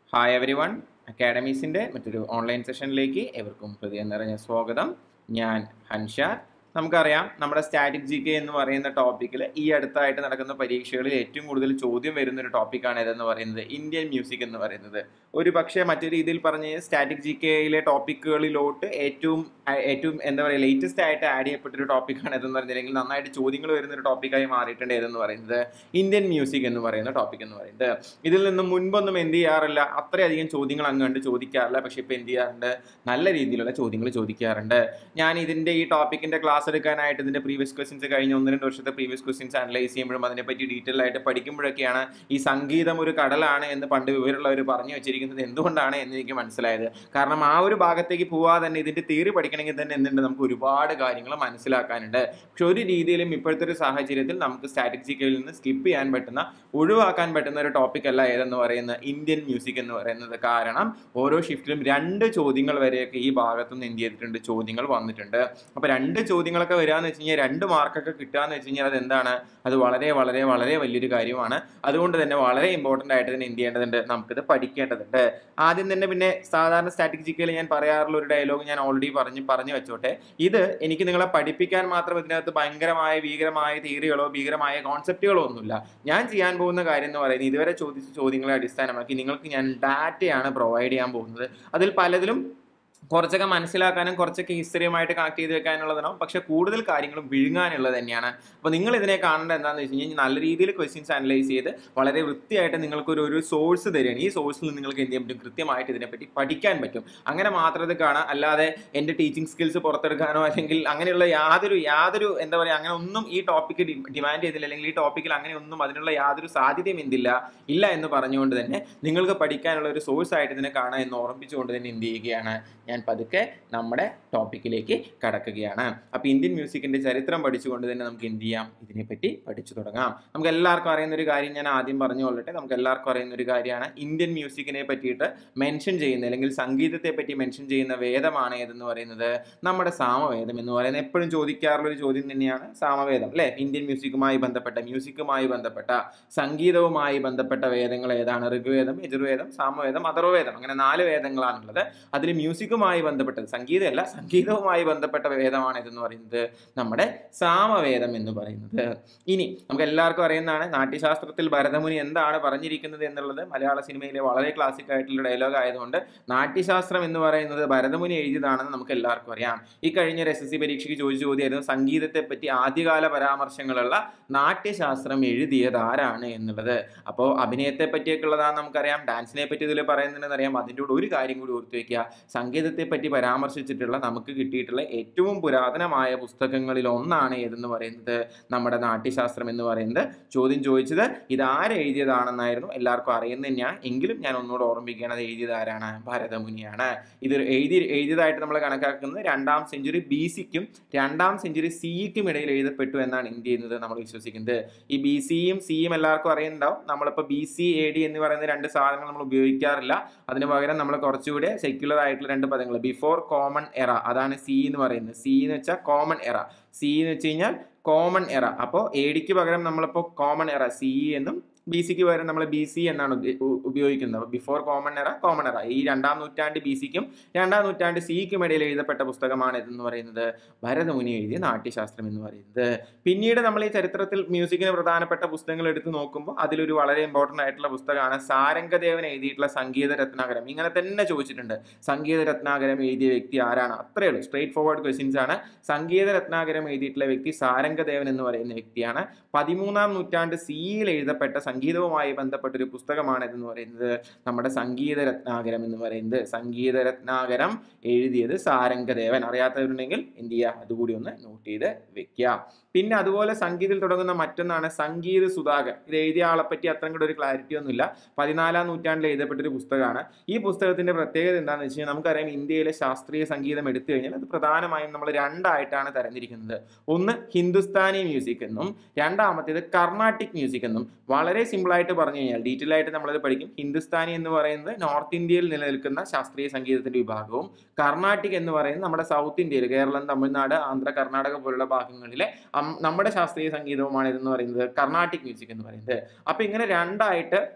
hi every one അക്കാഡമീസിൻ്റെ മറ്റൊരു online സെഷനിലേക്ക് എവർക്കും ഹൃദയം നിറഞ്ഞ സ്വാഗതം ഞാൻ ഹൻഷാദ് നമുക്കറിയാം നമ്മുടെ സ്റ്റാറ്റിക് ജി കെ എന്ന് പറയുന്ന ടോപ്പിക്കിൽ ഈ അടുത്തായിട്ട് നടക്കുന്ന പരീക്ഷകളിൽ ഏറ്റവും കൂടുതൽ ചോദ്യം വരുന്ന ഒരു ടോപ്പിക്കാണ് ഇതെന്ന് പറയുന്നത് ഇന്ത്യൻ മ്യൂസിക് എന്ന് പറയുന്നത് ഒരു പക്ഷേ മറ്റൊരു രീതിയിൽ പറഞ്ഞ് സ്റ്റാറ്റിക് ജി കെയിലെ ടോപ്പിക്കുകളിലോട്ട് ഏറ്റവും ആ- ഏറ്റവും എന്താ പറയുക ലേറ്റസ്റ്റ് ആയിട്ട് ആഡ് ചെയ്യപ്പെട്ട ഒരു ടോപ്പിക്കാണ് ഇതെന്ന് പറഞ്ഞില്ലെങ്കിൽ നന്നായിട്ട് ചോദ്യങ്ങൾ വരുന്ന ഒരു ടോപ്പിക്കായി മാറിയിട്ടുണ്ട് ഇതെന്ന് പറയുന്നത് ഇന്ത്യൻ മ്യൂസിക് എന്ന് പറയുന്ന ടോപ്പിക് എന്ന് പറയുന്നത് ഇതിൽ നിന്ന് മുൻപൊന്നും എന്ത് ചെയ്യാറില്ല അത്രയധികം ചോദ്യങ്ങൾ അങ്ങോട്ട് ചോദിക്കാറില്ല പക്ഷെ ഇപ്പം എന്ത് ചെയ്യാറുണ്ട് നല്ല രീതിയിലുള്ള ചോദ്യങ്ങൾ ചോദിക്കാറുണ്ട് ഞാൻ ഇതിൻ്റെ ഈ ടോപ്പിക്കിൻ്റെ ക്ലാസ് എടുക്കാനായിട്ട് ഇതിൻ്റെ പ്രീവിയസ് ക്വസ്റ്റ്യൻസ് കഴിഞ്ഞ ഒന്ന് രണ്ട് വർഷത്തെ പ്രീവിയസ് ക്വസ്റ്റ്യൻസ് അനലൈസ് ചെയ്യുമ്പോഴും അതിനെപ്പറ്റി ഡീറ്റെയിൽ ആയിട്ട് പഠിക്കുമ്പോഴൊക്കെയാണ് ഈ സംഗീതം ഒരു കടലാണ് എന്ന് പണ്ട് വിവരമുള്ളവർ പറഞ്ഞു വെച്ചിരിക്കുന്നത് എന്തുകൊണ്ടാണ് എന്ന് എനിക്ക് മനസ്സിലായത് കാരണം ആ ഒരു ഭാഗത്തേക്ക് പോവാതെ തന്നെ ഇതിൻ്റെ തിയറി പഠിക്കണമെങ്കിൽ തന്നെ എന്തുണ്ട് നമുക്ക് ഒരുപാട് കാര്യങ്ങൾ മനസ്സിലാക്കാനുണ്ട് പക്ഷെ ഒരു രീതിയിലും ഇപ്പോഴത്തെ ഒരു സാഹചര്യത്തിൽ നമുക്ക് സ്റ്റാറ്റിസ്റ്റിക്കയിൽ നിന്ന് സ്കിപ്പ് ചെയ്യാൻ പറ്റുന്ന ഒഴിവാക്കാൻ പറ്റുന്ന ഒരു ടോപ്പിക് അല്ല ഏതെന്ന് പറയുന്നത് ഇന്ത്യൻ മ്യൂസിക് എന്ന് പറയുന്നത് കാരണം ഓരോ ഷിഫ്റ്റിലും രണ്ട് ചോദ്യങ്ങൾ വരെയൊക്കെ ഈ ഭാഗത്തുനിന്ന് എന്ത് ചെയ്തിട്ടുണ്ട് ചോദ്യങ്ങൾ വന്നിട്ടുണ്ട് അപ്പോൾ രണ്ട് ചോദ്യങ്ങളൊക്കെ വരികയെന്ന് വെച്ച് കഴിഞ്ഞാൽ രണ്ട് മാർക്കൊക്കെ കിട്ടുക എന്ന് വെച്ച് കഴിഞ്ഞാൽ അത് എന്താണ് അത് വളരെ വളരെ വളരെ വലിയൊരു കാര്യമാണ് അതുകൊണ്ട് തന്നെ വളരെ ഇമ്പോർട്ടൻ്റ് ആയിട്ട് തന്നെ എന്ത് ചെയ്യേണ്ടതുണ്ട് നമുക്കിത് പഠിക്കേണ്ടതുണ്ട് ആദ്യം തന്നെ പിന്നെ സാധാരണ സ്റ്റാറ്റിസ്റ്റിക്കയിൽ ഞാൻ പറയാറുള്ള ഒരു ഡയലോഗ് ഞാൻ ഓൾറെഡി പറഞ്ഞ് പറഞ്ഞു വെച്ചോട്ടെ ഇത് എനിക്ക് നിങ്ങളെ പഠിപ്പിക്കാൻ മാത്രം ഇതിനകത്ത് ഭയങ്കരമായ ഭീകരമായ തിയറികളോ ഭീകരമായ കോൺസെപ്റ്റുകളോ ഒന്നുമില്ല ഞാൻ ചെയ്യാൻ പോകുന്ന കാര്യം എന്ന് പറയുന്നത് ഇതുവരെ ചോദിച്ച ചോദ്യങ്ങളെ അടിസ്ഥാനമാക്കി നിങ്ങൾക്ക് ഞാൻ ഡാറ്റയാണ് പ്രൊവൈഡ് ചെയ്യാൻ പോകുന്നത് അതിൽ പലതിലും കുറച്ചൊക്കെ മനസ്സിലാക്കാനും കുറച്ചൊക്കെ ഹിസ്റ്ററിയുമായിട്ട് കണക്ട് ചെയ്ത് വെക്കാനുള്ളതാണോ പക്ഷെ കൂടുതൽ കാര്യങ്ങളും വിഴുങ്ങാനുള്ളത് തന്നെയാണ് അപ്പോൾ നിങ്ങൾ ഇതിനെ കാണേണ്ടത് എന്താണെന്ന് വെച്ച് കഴിഞ്ഞാൽ നല്ല രീതിയിൽ ക്വസ്റ്റ്യൻസ് അനലൈസ് ചെയ്ത് വളരെ വൃത്തിയായിട്ട് നിങ്ങൾക്കൊരു ഒരു സോഴ്സ് തരികയാണ് ഈ സോഴ്സിൽ നിന്ന് നിങ്ങൾക്ക് എന്ത് ചെയ്യാൻ പറ്റും കൃത്യമായിട്ട് ഇതിനെപ്പറ്റി പഠിക്കാൻ പറ്റും അങ്ങനെ മാത്രം ഇത് കാണാം അല്ലാതെ എൻ്റെ ടീച്ചിങ് സ്കിൽസ് പുറത്തെടുക്കാനോ അല്ലെങ്കിൽ അങ്ങനെയുള്ള യാതൊരു യാതൊരു എന്താ പറയുക അങ്ങനെ ഒന്നും ഈ ടോപ്പിക്ക് ഡിമാൻഡ് ചെയ്തില്ല അല്ലെങ്കിൽ ഈ ടോപ്പിക്കിൽ അങ്ങനെ ഒന്നും അതിനുള്ള യാതൊരു സാധ്യതയും എന്തില്ല ഇല്ല എന്ന് പറഞ്ഞുകൊണ്ട് തന്നെ നിങ്ങൾക്ക് പഠിക്കാനുള്ള ഒരു സോഴ്സ് ആയിട്ട് ഇതിനെ കാണാൻ എന്ന് ഓർമ്മിച്ചുകൊണ്ട് തന്നെ എന്ത് ചെയ്യുകയാണ് ഞാൻ പതുക്കെ നമ്മുടെ ടോപ്പിക്കിലേക്ക് കടക്കുകയാണ് അപ്പോൾ ഇന്ത്യൻ മ്യൂസിക്കിൻ്റെ ചരിത്രം പഠിച്ചുകൊണ്ട് തന്നെ നമുക്ക് എന്ത് ചെയ്യാം ഇതിനെപ്പറ്റി പഠിച്ചു തുടങ്ങാം നമുക്ക് എല്ലാവർക്കും അറിയുന്ന ഒരു കാര്യം ഞാൻ ആദ്യം പറഞ്ഞു കൊള്ളട്ടെ നമുക്ക് എല്ലാവർക്കും അറിയുന്ന ഒരു കാര്യമാണ് ഇന്ത്യൻ മ്യൂസിക്കിനെ പറ്റിയിട്ട് മെൻഷൻ ചെയ്യുന്ന അല്ലെങ്കിൽ സംഗീതത്തെ പറ്റി മെൻഷൻ ചെയ്യുന്ന വേദമാണ് ഏതെന്ന് പറയുന്നത് നമ്മുടെ സാമവേദം എന്ന് പറയുന്നത് എപ്പോഴും ചോദിക്കാറുള്ള ഒരു ചോദ്യം തന്നെയാണ് സാമവേദം അല്ലേ ഇന്ത്യൻ മ്യൂസിക്കുമായി ബന്ധപ്പെട്ട മ്യൂസിക്കുമായി ബന്ധപ്പെട്ട സംഗീതവുമായി ബന്ധപ്പെട്ട വേദങ്ങൾ ഏതാണ് ഋഗ്വേദം യജുർവേദം സാമവേദം അഥർവവേദം അങ്ങനെ നാല് വേദങ്ങളാണുള്ളത് അതിൽ മ്യൂസിക്കുമായി ബന്ധപ്പെട്ടത് സംഗീതമല്ല സംഗീതവുമായി ബന്ധപ്പെട്ട വേദമാണ് ഇതെന്ന് പറയുന്നത് നമ്മുടെ സാമവേദം എന്ന് പറയുന്നത് ഇനി നമുക്ക് എല്ലാവർക്കും അറിയുന്നതാണ് നാട്യശാസ്ത്രത്തിൽ ഭരതമുനി എന്താണ് പറഞ്ഞിരിക്കുന്നത് എന്നുള്ളത് മലയാള സിനിമയിലെ വളരെ ക്ലാസിക് ആയിട്ടുള്ള ഡയലോഗ് ആയതുകൊണ്ട് നാട്യശാസ്ത്രം എന്ന് പറയുന്നത് ഭരതമുനി എഴുതിയതാണെന്ന് നമുക്ക് എല്ലാവർക്കും അറിയാം ഈ കഴിഞ്ഞ എസ് എസ് സി പരീക്ഷയ്ക്ക് ചോദിച്ച ചോദ്യമായിരുന്നു സംഗീതത്തെ പറ്റി ആദ്യകാല പരാമർശങ്ങളുള്ള നാട്യശാസ്ത്രം എഴുതിയത് ആരാണ് എന്നുള്ളത് അപ്പോൾ അഭിനയത്തെ പറ്റിയൊക്കെ ഉള്ളതാണെന്ന് നമുക്കറിയാം ഡാൻസിനെ പറ്റി ഇതിൽ പറയുന്നുണ്ടെന്ന് അറിയാം അതിൻ്റെ കൂടെ ഒരു കാര്യം കൂടി ഓർത്ത് വയ്ക്കുക സംഗീതത്തെ പറ്റി പരാമർശിച്ചിട്ടുള്ള നമുക്ക് കിട്ടിയിട്ടുള്ള ഏറ്റവും പുരാതനമായ പുസ്തകങ്ങളിൽ ഒന്നാണ് ഏതെന്ന് പറയുന്നത് നമ്മുടെ നാട്യശാസ്ത്രം എന്ന് പറയുന്നത് ചോദ്യം ചോദിച്ചത് ഇത് ആരെഴുതിയതാണെന്നായിരുന്നു എല്ലാവർക്കും അറിയുന്നത് തന്നെയാണ് എങ്കിലും ഞാൻ ഒന്നുകൂടെ ഓർമ്മിക്കുകയാണ് എഴുതിയത് ആരാണ് ഭരതമുനിയാണ് ഇത് എഴുതി എഴുതിയതായിട്ട് നമ്മൾ കണക്കാക്കുന്നത് രണ്ടാം സെഞ്ചുറി ബി സിക്കും രണ്ടാം സെഞ്ചുറി സിക്കും ഇടയിൽ എഴുതപ്പെട്ടു എന്നാണ് എന്ത് ചെയ്യുന്നത് നമ്മൾ വിശ്വസിക്കുന്നത് ഈ ബി സിയും സിയും എല്ലാവർക്കും അറിയുന്നുണ്ടാവും നമ്മളിപ്പോൾ ബി സി എ ഡി എന്ന് പറയുന്ന രണ്ട് സാധനങ്ങൾ നമ്മൾ ഉപയോഗിക്കാറില്ല അതിന് പകരം നമ്മൾ കുറച്ചുകൂടെ സെക്യുലർ ആയിട്ടുള്ള രണ്ട് പദങ്ങൾ ബിഫോർ കോമൺ എറ അതാണ് സി എന്ന് പറയുന്നത് സി എന്ന് വെച്ചാൽ കോമൺ എറ സി എന്ന് വെച്ച് കഴിഞ്ഞാൽ കോമൺ എറ അപ്പോൾ എ ഡിക്ക് പകരം നമ്മളിപ്പോൾ കോമൺ എറ സി എന്നും ബി സിക്ക് പകരം നമ്മൾ ബി സി എന്നാണ് ഉപ- ഉ- ഉപയോഗിക്കുന്നത് ബിഫോർ കോമൺ എറ കോമൺ എറ ഈ രണ്ടാം നൂറ്റാണ്ട് ബി സിക്കും രണ്ടാം നൂറ്റാണ്ട് സിക്കും ഇടയിൽ എഴുതപ്പെട്ട പുസ്തകമാണ് ഇതെന്ന് പറയുന്നത് ഭരതമുനി എഴുതിയ നാട്യശാസ്ത്രം എന്ന് പറയുന്നത് പിന്നീട് നമ്മൾ ഈ ചരിത്രത്തിൽ മ്യൂസിക്കിന് പ്രധാനപ്പെട്ട പുസ്തകങ്ങൾ എടുത്ത് നോക്കുമ്പോൾ അതിലൊരു വളരെ ഇമ്പോർട്ടൻ്റ് ആയിട്ടുള്ള പുസ്തകമാണ് സാരംഗദേവൻ എഴുതിയിട്ടുള്ള സംഗീത രത്നാകരം ഇങ്ങനെ തന്നെ ചോദിച്ചിട്ടുണ്ട് സംഗീത രത്നാകരം എഴുതിയ വ്യക്തി ആരാണ് അത്രയേ ഉള്ളൂ സ്ട്രേറ്റ് ഫോർവേഡ് ക്വസ്റ്റ്യൻസ് ആണ് സംഗീത രത്നാകരം എഴുതിയിട്ടുള്ള വ്യക്തി സാരംഗദേവൻ എന്ന് പറയുന്ന വ്യക്തിയാണ് പതിമൂന്നാം നൂറ്റാണ്ട് സിയിൽ എഴുതപ്പെട്ട സംഗീതവുമായി ബന്ധപ്പെട്ട ഒരു പുസ്തകമാണ് ഇതെന്ന് പറയുന്നത് നമ്മുടെ സംഗീത രത്നാകരം എന്ന് പറയുന്നത് സംഗീത രത്നാകരം എഴുതിയത് സാരംഗദേവൻ അറിയാത്തവരുണ്ടെങ്കിൽ എന്ത് ചെയ്യുക അതുകൂടി ഒന്ന് നോട്ട് ചെയ്ത് വെക്കുക പിന്നെ അതുപോലെ സംഗീതത്തിൽ തുടങ്ങുന്ന മറ്റൊന്നാണ് സംഗീത സുധാകർ ഇത് എഴുതിയ ആളെ പറ്റി അത്രയും കൂടെ ഒരു ക്ലാരിറ്റി ഒന്നുമില്ല പതിനാലാം നൂറ്റാണ്ടിൽ എഴുതപ്പെട്ടൊരു പുസ്തകമാണ് ഈ പുസ്തകത്തിന്റെ പ്രത്യേകത എന്താണെന്ന് വെച്ച് കഴിഞ്ഞാൽ നമുക്കറിയാം ഇന്ത്യയിലെ ശാസ്ത്രീയ സംഗീതം എടുത്തു കഴിഞ്ഞാൽ അത് പ്രധാനമായും നമ്മൾ രണ്ടായിട്ടാണ് തരംതിരിക്കുന്നത് ഒന്ന് ഹിന്ദുസ്ഥാനി മ്യൂസിക് എന്നും രണ്ടാമത്തേത് കർണാട്ടിക് മ്യൂസിക് എന്നും വളരെ സിമ്പിൾ ആയിട്ട് പറഞ്ഞു കഴിഞ്ഞാൽ ഡീറ്റെയിൽ ആയിട്ട് നമ്മളത് പഠിക്കും ഹിന്ദുസ്ഥാനി എന്ന് പറയുന്നത് നോർത്ത് ഇന്ത്യയിൽ നിലനിൽക്കുന്ന ശാസ്ത്രീയ സംഗീതത്തിന്റെ വിഭാഗവും കർണാട്ടിക് എന്ന് പറയുന്നത് നമ്മുടെ സൗത്ത് ഇന്ത്യയിൽ കേരളം തമിഴ്നാട് ആന്ധ്ര കർണാടക പോലുള്ള ഭാഗങ്ങളിലെ അം- നമ്മുടെ ശാസ്ത്രീയ സംഗീതവുമാണ് ഇതെന്ന് പറയുന്നത് കർണാട്ടിക് മ്യൂസിക് എന്ന് പറയുന്നത് അപ്പൊ ഇങ്ങനെ രണ്ടായിട്ട്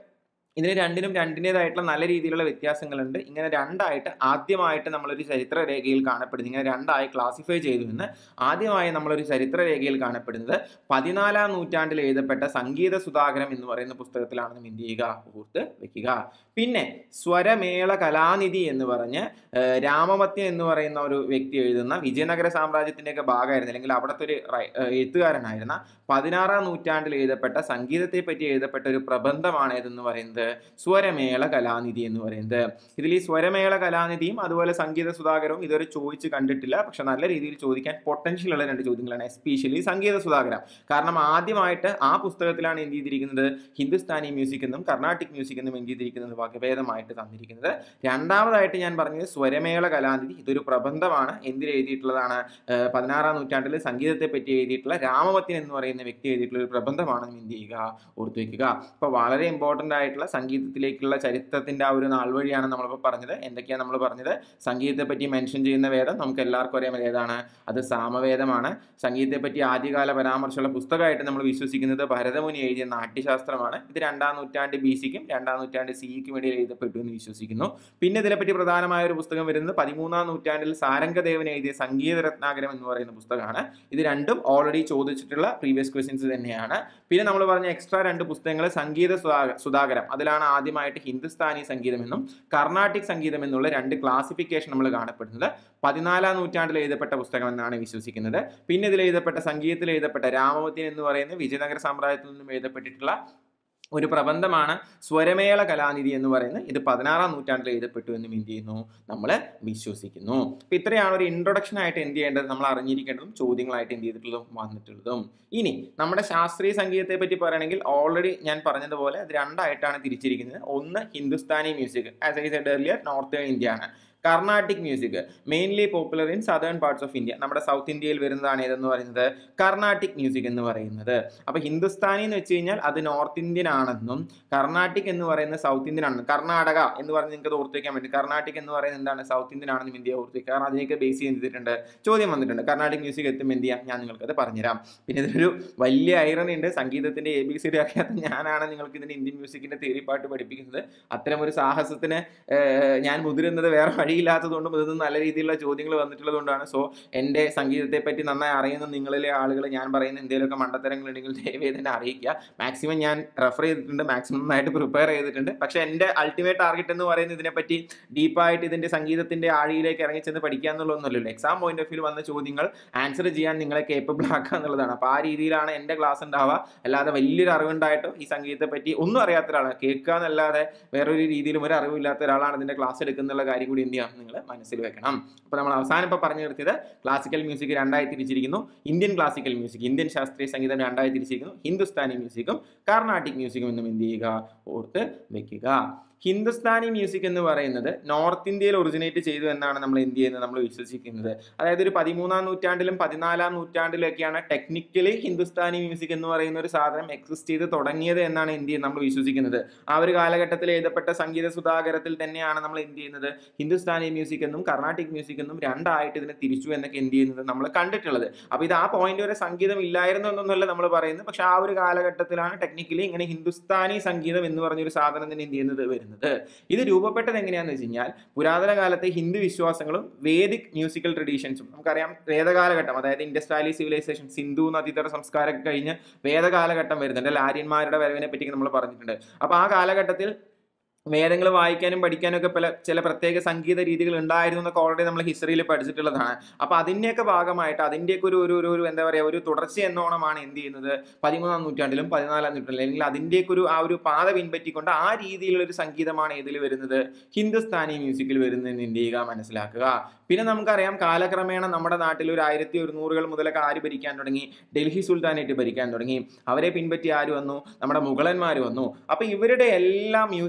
ഇതിന് രണ്ടിനും രണ്ടിൻ്റെതായിട്ടുള്ള നല്ല രീതിയിലുള്ള വ്യത്യാസങ്ങളുണ്ട് ഇങ്ങനെ രണ്ടായിട്ട് ആദ്യമായിട്ട് നമ്മളൊരു ചരിത്ര രേഖയിൽ കാണപ്പെടുന്നത് ഇങ്ങനെ രണ്ടായി ക്ലാസിഫൈ ചെയ്തു എന്ന് ആദ്യമായി നമ്മളൊരു ചരിത്ര രേഖയിൽ കാണപ്പെടുന്നത് പതിനാലാം നൂറ്റാണ്ടിൽ എഴുതപ്പെട്ട സംഗീത സുധാകരം എന്ന് പറയുന്ന പുസ്തകത്തിലാണെന്ന് എന്ത് ചെയ്യുക ഓർത്ത് വെക്കുക പിന്നെ സ്വരമേള കലാനിധി എന്ന് പറഞ്ഞ് ഏഹ്, രാമമത്യം എന്ന് പറയുന്ന ഒരു വ്യക്തി എഴുതുന്ന വിജയനഗര സാമ്രാജ്യത്തിൻ്റെയൊക്കെ ഭാഗമായിരുന്നു അല്ലെങ്കിൽ അവിടുത്തെ ഒരു റൈ- ഏഹ്, എഴുത്തുകാരനായിരുന്ന പതിനാറാം നൂറ്റാണ്ടിൽ എഴുതപ്പെട്ട സംഗീതത്തെ പറ്റി എഴുതപ്പെട്ട ഒരു പ്രബന്ധമാണ് ഏതെന്ന് പറയുന്നത് സ്വരമേള കലാനിധി എന്ന് പറയുന്നത് ഇതിൽ ഈ സ്വരമേള കലാനിധിയും അതുപോലെ സംഗീത സുധാകരവും ഇതുവരെ ചോദിച്ച് കണ്ടിട്ടില്ല പക്ഷെ നല്ല രീതിയിൽ ചോദിക്കാൻ പൊട്ടൻഷ്യൽ ഉള്ള രണ്ട് ചോദ്യങ്ങളാണ് എസ്പെഷ്യലി സംഗീത സുധാകരം കാരണം ആദ്യമായിട്ട് ആ പുസ്തകത്തിലാണ് എന്ത് ചെയ്തിരിക്കുന്നത് ഹിന്ദുസ്ഥാനി മ്യൂസിക് എന്നും കർണാട്ടിക് മ്യൂസിക് എന്നും എന്ത് ചെയ്തിരിക്കുന്നത് വകഭേദമായിട്ട് തന്നിരിക്കുന്നത് രണ്ടാമതായിട്ട് ഞാൻ പറഞ്ഞത് സ്വരമേള കലാനിധി ഇതൊരു പ്രബന്ധമാണ് എന്തിൽ എഴുതിയിട്ടുള്ളതാണ് ഏഹ് പതിനാറാം നൂറ്റാണ്ടിൽ സംഗീതത്തെ പറ്റി എഴുതിയിട്ടുള്ള രാമവത്യൻ എന്ന് പറയുന്ന വ്യക്തി എഴുതിയിട്ടുള്ള ഒരു പ്രബന്ധമാണ് എന്ത് ചെയ്യുക ഓർത്തു വെക്കുക അപ്പോൾ വളരെ ഇമ്പോർട്ടൻ്റ് ആയിട്ടുള്ള സംഗീതത്തിലേക്കുള്ള ചരിത്രത്തിൻ്റെ ആ ഒരു നാൾവഴിയാണ് നമ്മളിപ്പോൾ പറഞ്ഞത് എന്തൊക്കെയാണ് നമ്മൾ പറഞ്ഞത് സംഗീതത്തെ പറ്റി മെൻഷൻ ചെയ്യുന്ന വേദം നമുക്ക് എല്ലാവർക്കും അറിയാൻ ഏതാണ് അത് സാമവേദമാണ് സംഗീതത്തെ പറ്റി ആദ്യകാല പരാമർശമുള്ള പുസ്തകമായിട്ട് നമ്മൾ വിശ്വസിക്കുന്നത് ഭരതമുനി എഴുതിയ നാട്യശാസ്ത്രമാണ് ഇത് രണ്ടാം നൂറ്റാണ്ട് ബി സിക്കും രണ്ടാം നൂറ്റാണ്ട് സിക്കും ഇടയിൽ എഴുതപ്പെട്ടു എന്ന് വിശ്വസിക്കുന്നു പിന്നെ ഇതിനെപ്പറ്റി പ്രധാനമായ ഒരു പുസ്തകം വരുന്നത് പതിമൂന്നാം നൂറ്റാണ്ടിൽ സാരംഗദേവൻ എഴുതിയ സംഗീത രത്നാകരം എന്ന് പറയുന്ന പുസ്തകമാണ് ഇത് രണ്ടും ഓൾറെഡി ചോദിച്ചിട്ടുള്ള പ്രീവിയസ് ക്വസ്റ്റ്യൻസ് തന്നെയാണ് പിന്നെ നമ്മൾ പറഞ്ഞ എക്സ്ട്രാ രണ്ട് പുസ്തകങ്ങൾ സംഗീത സുധാ- സുധാകരം അതിലാണ് ആദ്യമായിട്ട് ഹിന്ദുസ്ഥാനി സംഗീതം എന്നും കർണാട്ടിക് സംഗീതം എന്നുള്ള രണ്ട് ക്ലാസിഫിക്കേഷൻ നമ്മൾ കാണപ്പെടുന്നത് പതിനാലാം നൂറ്റാണ്ടിൽ എഴുതപ്പെട്ട പുസ്തകം എന്നാണ് വിശ്വസിക്കുന്നത് പിന്നെ ഇതിൽ എഴുതപ്പെട്ട സംഗീതത്തിൽ എഴുതപ്പെട്ട രാമവത്യൻ എന്ന് പറയുന്ന വിജയനഗര സാമ്രാജ്യത്തിൽ നിന്നും എഴുതപ്പെട്ടിട്ടുള്ള ഒരു പ്രബന്ധമാണ് സ്വരമേള കലാനിധി എന്ന് പറയുന്നത് ഇത് പതിനാറാം നൂറ്റാണ്ടിൽ എഴുതപ്പെട്ടു എന്നും എന്ത് ചെയ്യുന്നു നമ്മൾ വിശ്വസിക്കുന്നു അപ്പൊ ഇത്രയാണ് ഒരു ഇൻട്രൊഡക്ഷൻ ആയിട്ട് എന്ത് ചെയ്യേണ്ടത് നമ്മൾ അറിഞ്ഞിരിക്കേണ്ടതും ചോദ്യങ്ങളായിട്ട് എന്ത് ചെയ്തിട്ടുള്ളതും വന്നിട്ടുള്ളതും ഇനി നമ്മുടെ ശാസ്ത്രീയ സംഗീതത്തെ പറ്റി പറയുകയാണെങ്കിൽ ഓൾറെഡി ഞാൻ പറഞ്ഞതുപോലെ അത് രണ്ടായിട്ടാണ് തിരിച്ചിരിക്കുന്നത് ഒന്ന് Hindustani music as I said earlier north India ആണ് Carnatic music mainly popular in southern parts of India നമ്മുടെ സൗത്ത് ഇന്ത്യയിൽ വരുന്നതാണ് ഏതെന്ന് പറയുന്നത് കർണാട്ടിക് മ്യൂസിക് എന്ന് പറയുന്നത് അപ്പോൾ ഹിന്ദുസ്ഥാനി എന്ന് വെച്ച് കഴിഞ്ഞാൽ അത് നോർത്ത് ഇന്ത്യൻ ആണെന്നും കർണാട്ടിക് എന്ന് പറയുന്നത് സൗത്ത് ഇന്ത്യൻ ആണെന്നും കർണാടക എന്ന് പറഞ്ഞ് നിങ്ങൾക്ക് അത് ഓർത്ത് വെക്കാൻ പറ്റും കർണാട്ടിക് എന്ന് പറയുന്നത് എന്താണ് സൗത്ത് ഇന്ത്യൻ ആണെന്നും ഇന്ത്യ ഓർത്ത് വെക്കുക കാരണം അതിനൊക്കെ ബേസ് ചെയ്തിട്ടുണ്ട് ചോദ്യം വന്നിട്ടുണ്ട് കർണാട്ടിക് മ്യൂസിക് എത്തുമ്പോൾ എന്ത് ചെയ്യാം ഞാൻ നിങ്ങൾക്ക് അത് പറഞ്ഞുതരാം പിന്നെ ഇതിലൊരു വലിയ ഐറണി ഉണ്ട് സംഗീതത്തിന്റെ എ ബി സി ഡി അറിയാത്ത ഞാനാണ് നിങ്ങൾക്ക് ഇതിന്റെ ഇന്ത്യൻ മ്യൂസിക്കിന്റെ തിയറി പാട്ട് പഠിപ്പിക്കുന്നത് അത്തരം ഒരു സാഹസത്തിന് ഏഹ്, ഞാൻ മുതിരുന്നത് വേറെ വഴിയില്ലാത്തതുകൊണ്ടും ഇത് നല്ല രീതിയിലുള്ള ചോദ്യങ്ങൾ വന്നിട്ടുള്ളത് കൊണ്ടാണ് സോ എൻ്റെ സംഗീതത്തെ പറ്റി നന്നായി അറിയുന്ന നിങ്ങളിലെ ആളുകൾ ഞാൻ പറയുന്ന എന്തെങ്കിലുമൊക്കെ മണ്ടത്തരങ്ങൾ ഉണ്ടെങ്കിൽ ദയവേദന എന്നെ അറിയിക്കുക മാക്സിമം ഞാൻ റെഫർ ചെയ്തിട്ടുണ്ട് മാക്സിമം നന്നായിട്ട് പ്രിപ്പയർ ചെയ്തിട്ടുണ്ട് പക്ഷേ എൻ്റെ അൾട്ടിമേറ്റ് ടാർഗറ്റ് എന്ന് പറയുന്നത് ഇതിനെപ്പറ്റി ഡീപ്പായിട്ട് ഇതിൻ്റെ സംഗീതത്തിൻ്റെ ആഴിയിലേക്ക് ഇറങ്ങിച്ചെന്ന് പഠിക്കുക എന്നുള്ളതൊന്നുമല്ലല്ലോ എക്സാം പോയിന്റ് ഓഫ് വ്യൂ വന്ന ചോദ്യങ്ങൾ ആൻസർ ചെയ്യാൻ നിങ്ങളെ കേപ്പബിൾ ആക്കുക എന്നുള്ളതാണ് അപ്പോൾ ആ രീതിയിലാണ് എൻ്റെ ക്ലാസ് ഉണ്ടാവുക അല്ലാതെ വലിയൊരു അറിവുണ്ടായിട്ടോ ഈ സംഗീതത്തെ പറ്റി ഒന്നും അറിയാത്ത ഒരാളാണ് കേൾക്കുക എന്നല്ലാതെ വേറൊരു രീതിയിലും ഒരു അറിവില്ലാത്ത ഒരാളാണ് ഇതിൻ്റെ ക്ലാസ് എടുക്കുന്നുള്ള കാര്യം കൂടി എന്ത് ചെയ്യാം നിങ്ങൾ മനസ്സിൽ വെക്കണം അപ്പോൾ നമ്മൾ അവസാനം ഇപ്പോൾ പറഞ്ഞു നിർത്തിയത് ക്ലാസിക്കൽ മ്യൂസിക് രണ്ടായി തിരിച്ചിരിക്കുന്നു ഇന്ത്യൻ ക്ലാസിക്കൽ മ്യൂസിക് ഇന്ത്യൻ ശാസ്ത്രീയ സംഗീതം രണ്ടായി തിരിച്ചിരിക്കുന്നു ഹിന്ദുസ്ഥാനി മ്യൂസിക്കും കർണാട്ടിക് മ്യൂസിക്കും എന്നും എന്ത് ചെയ്യുക ഓർത്ത് വെക്കുക ഹിന്ദുസ്ഥാനി മ്യൂസിക് എന്ന് പറയുന്നത് നോർത്ത് ഇന്ത്യയിൽ ഒറിജിനേറ്റ് ചെയ്തു എന്നാണ് നമ്മൾ എന്ത് ചെയ്യുന്നത് നമ്മൾ വിശ്വസിക്കുന്നത് അതായത് ഒരു പതിമൂന്നാം നൂറ്റാണ്ടിലും പതിനാലാം നൂറ്റാണ്ടിലൊക്കെയാണ് ടെക്നിക്കലി ഹിന്ദുസ്ഥാനി മ്യൂസിക് എന്ന് പറയുന്ന ഒരു സാധനം എക്സിസ്റ്റ് ചെയ്ത് തുടങ്ങിയത് എന്നാണ് എന്ത് ചെയ്യുന്നത് നമ്മൾ വിശ്വസിക്കുന്നത് ആ ഒരു കാലഘട്ടത്തിൽ എഴുതപ്പെട്ട സംഗീത സുധാകരത്തിൽ തന്നെയാണ് നമ്മൾ എന്ത് ചെയ്യുന്നത് ഹിന്ദുസ്ഥാനി മ്യൂസിക് എന്നും കർണാട്ടിക് മ്യൂസിക് എന്നും രണ്ടായിട്ട് ഇതിനെ തിരിച്ചു എന്നൊക്കെ എന്ത് ചെയ്യുന്നത് നമ്മൾ കണ്ടിട്ടുള്ളത് അപ്പോൾ ഇത് ആ പോയിന്റ് വരെ സംഗീതം ഇല്ലായിരുന്നു എന്നൊന്നുമല്ല നമ്മൾ പറയുന്നത് പക്ഷെ ആ ഒരു കാലഘട്ടത്തിലാണ് ടെക്നിക്കലി ഇങ്ങനെ ഹിന്ദുസ്ഥാനി സംഗീതം എന്ന് പറഞ്ഞൊരു സാധനം തന്നെ എന്ത് ചെയ്യുന്നത് വരുന്നത് ഇത് രൂപപ്പെട്ടത് എങ്ങനെയാണെന്ന് വെച്ച് കഴിഞ്ഞാൽ പുരാതന കാലത്തെ ഹിന്ദു വിശ്വാസങ്ങളും വേദിക് മ്യൂസിക്കൽ ട്രഡീഷൻസും നമുക്കറിയാം വേദകാലഘട്ടം അതായത് ഇൻഡസ് വാലി സിവിലൈസേഷൻ സിന്ധു നദീതട സംസ്കാരമൊക്കെ കഴിഞ്ഞ് വേദകാലഘട്ടം വരുന്നുണ്ട് അല്ലെ ആര്യന്മാരുടെ വരവിനെ പറ്റി നമ്മൾ പറഞ്ഞിട്ടുണ്ട് അപ്പോൾ ആ കാലഘട്ടത്തിൽ വേദങ്ങൾ വായിക്കാനും പഠിക്കാനും ഒക്കെ പല ചില പ്രത്യേക സംഗീത രീതികൾ ഉണ്ടായിരുന്നു എന്നൊക്കെ ഓൾറെഡി നമ്മൾ ഹിസ്റ്ററിയിൽ പഠിച്ചിട്ടുള്ളതാണ് അപ്പോൾ അതിൻ്റെയൊക്കെ ഭാഗമായിട്ട് അതിൻ്റെയൊക്കെ ഒരു ഒരു ഒരു ഒരു എന്താ പറയുക ഒരു തുടർച്ച എന്നോണമാണ് എന്ത് ചെയ്യുന്നത് പതിമൂന്നാം നൂറ്റാണ്ടിലും പതിനാലാം നൂറ്റാണ്ടിലും അല്ലെങ്കിൽ അതിൻ്റെയൊക്കെ ഒരു ആ ഒരു പാത പിൻപറ്റിക്കൊണ്ട് ആ രീതിയിലുള്ള ഒരു സംഗീതമാണ് ഇതിൽ വരുന്നത് ഹിന്ദുസ്ഥാനി മ്യൂസിക്കിൽ വരുന്നതെന്ന് എന്ത് ചെയ്യുക മനസ്സിലാക്കുക പിന്നെ നമുക്കറിയാം കാലക്രമേണ നമ്മുടെ നാട്ടിൽ ഒരു ആയിരത്തി ഒരുന്നൂറുകൾ മുതലൊക്കെ ആര് ഭരിക്കാൻ തുടങ്ങി ഡൽഹി സുൽത്താനേറ്റ് ഭരിക്കാൻ തുടങ്ങി അവരെ പിൻപറ്റി ആര് വന്നു നമ്മുടെ മുഗളന്മാർ വന്നു അപ്പോൾ ഇവരുടെ എല്ലാ മ്യൂസിക്കിൻ്റെ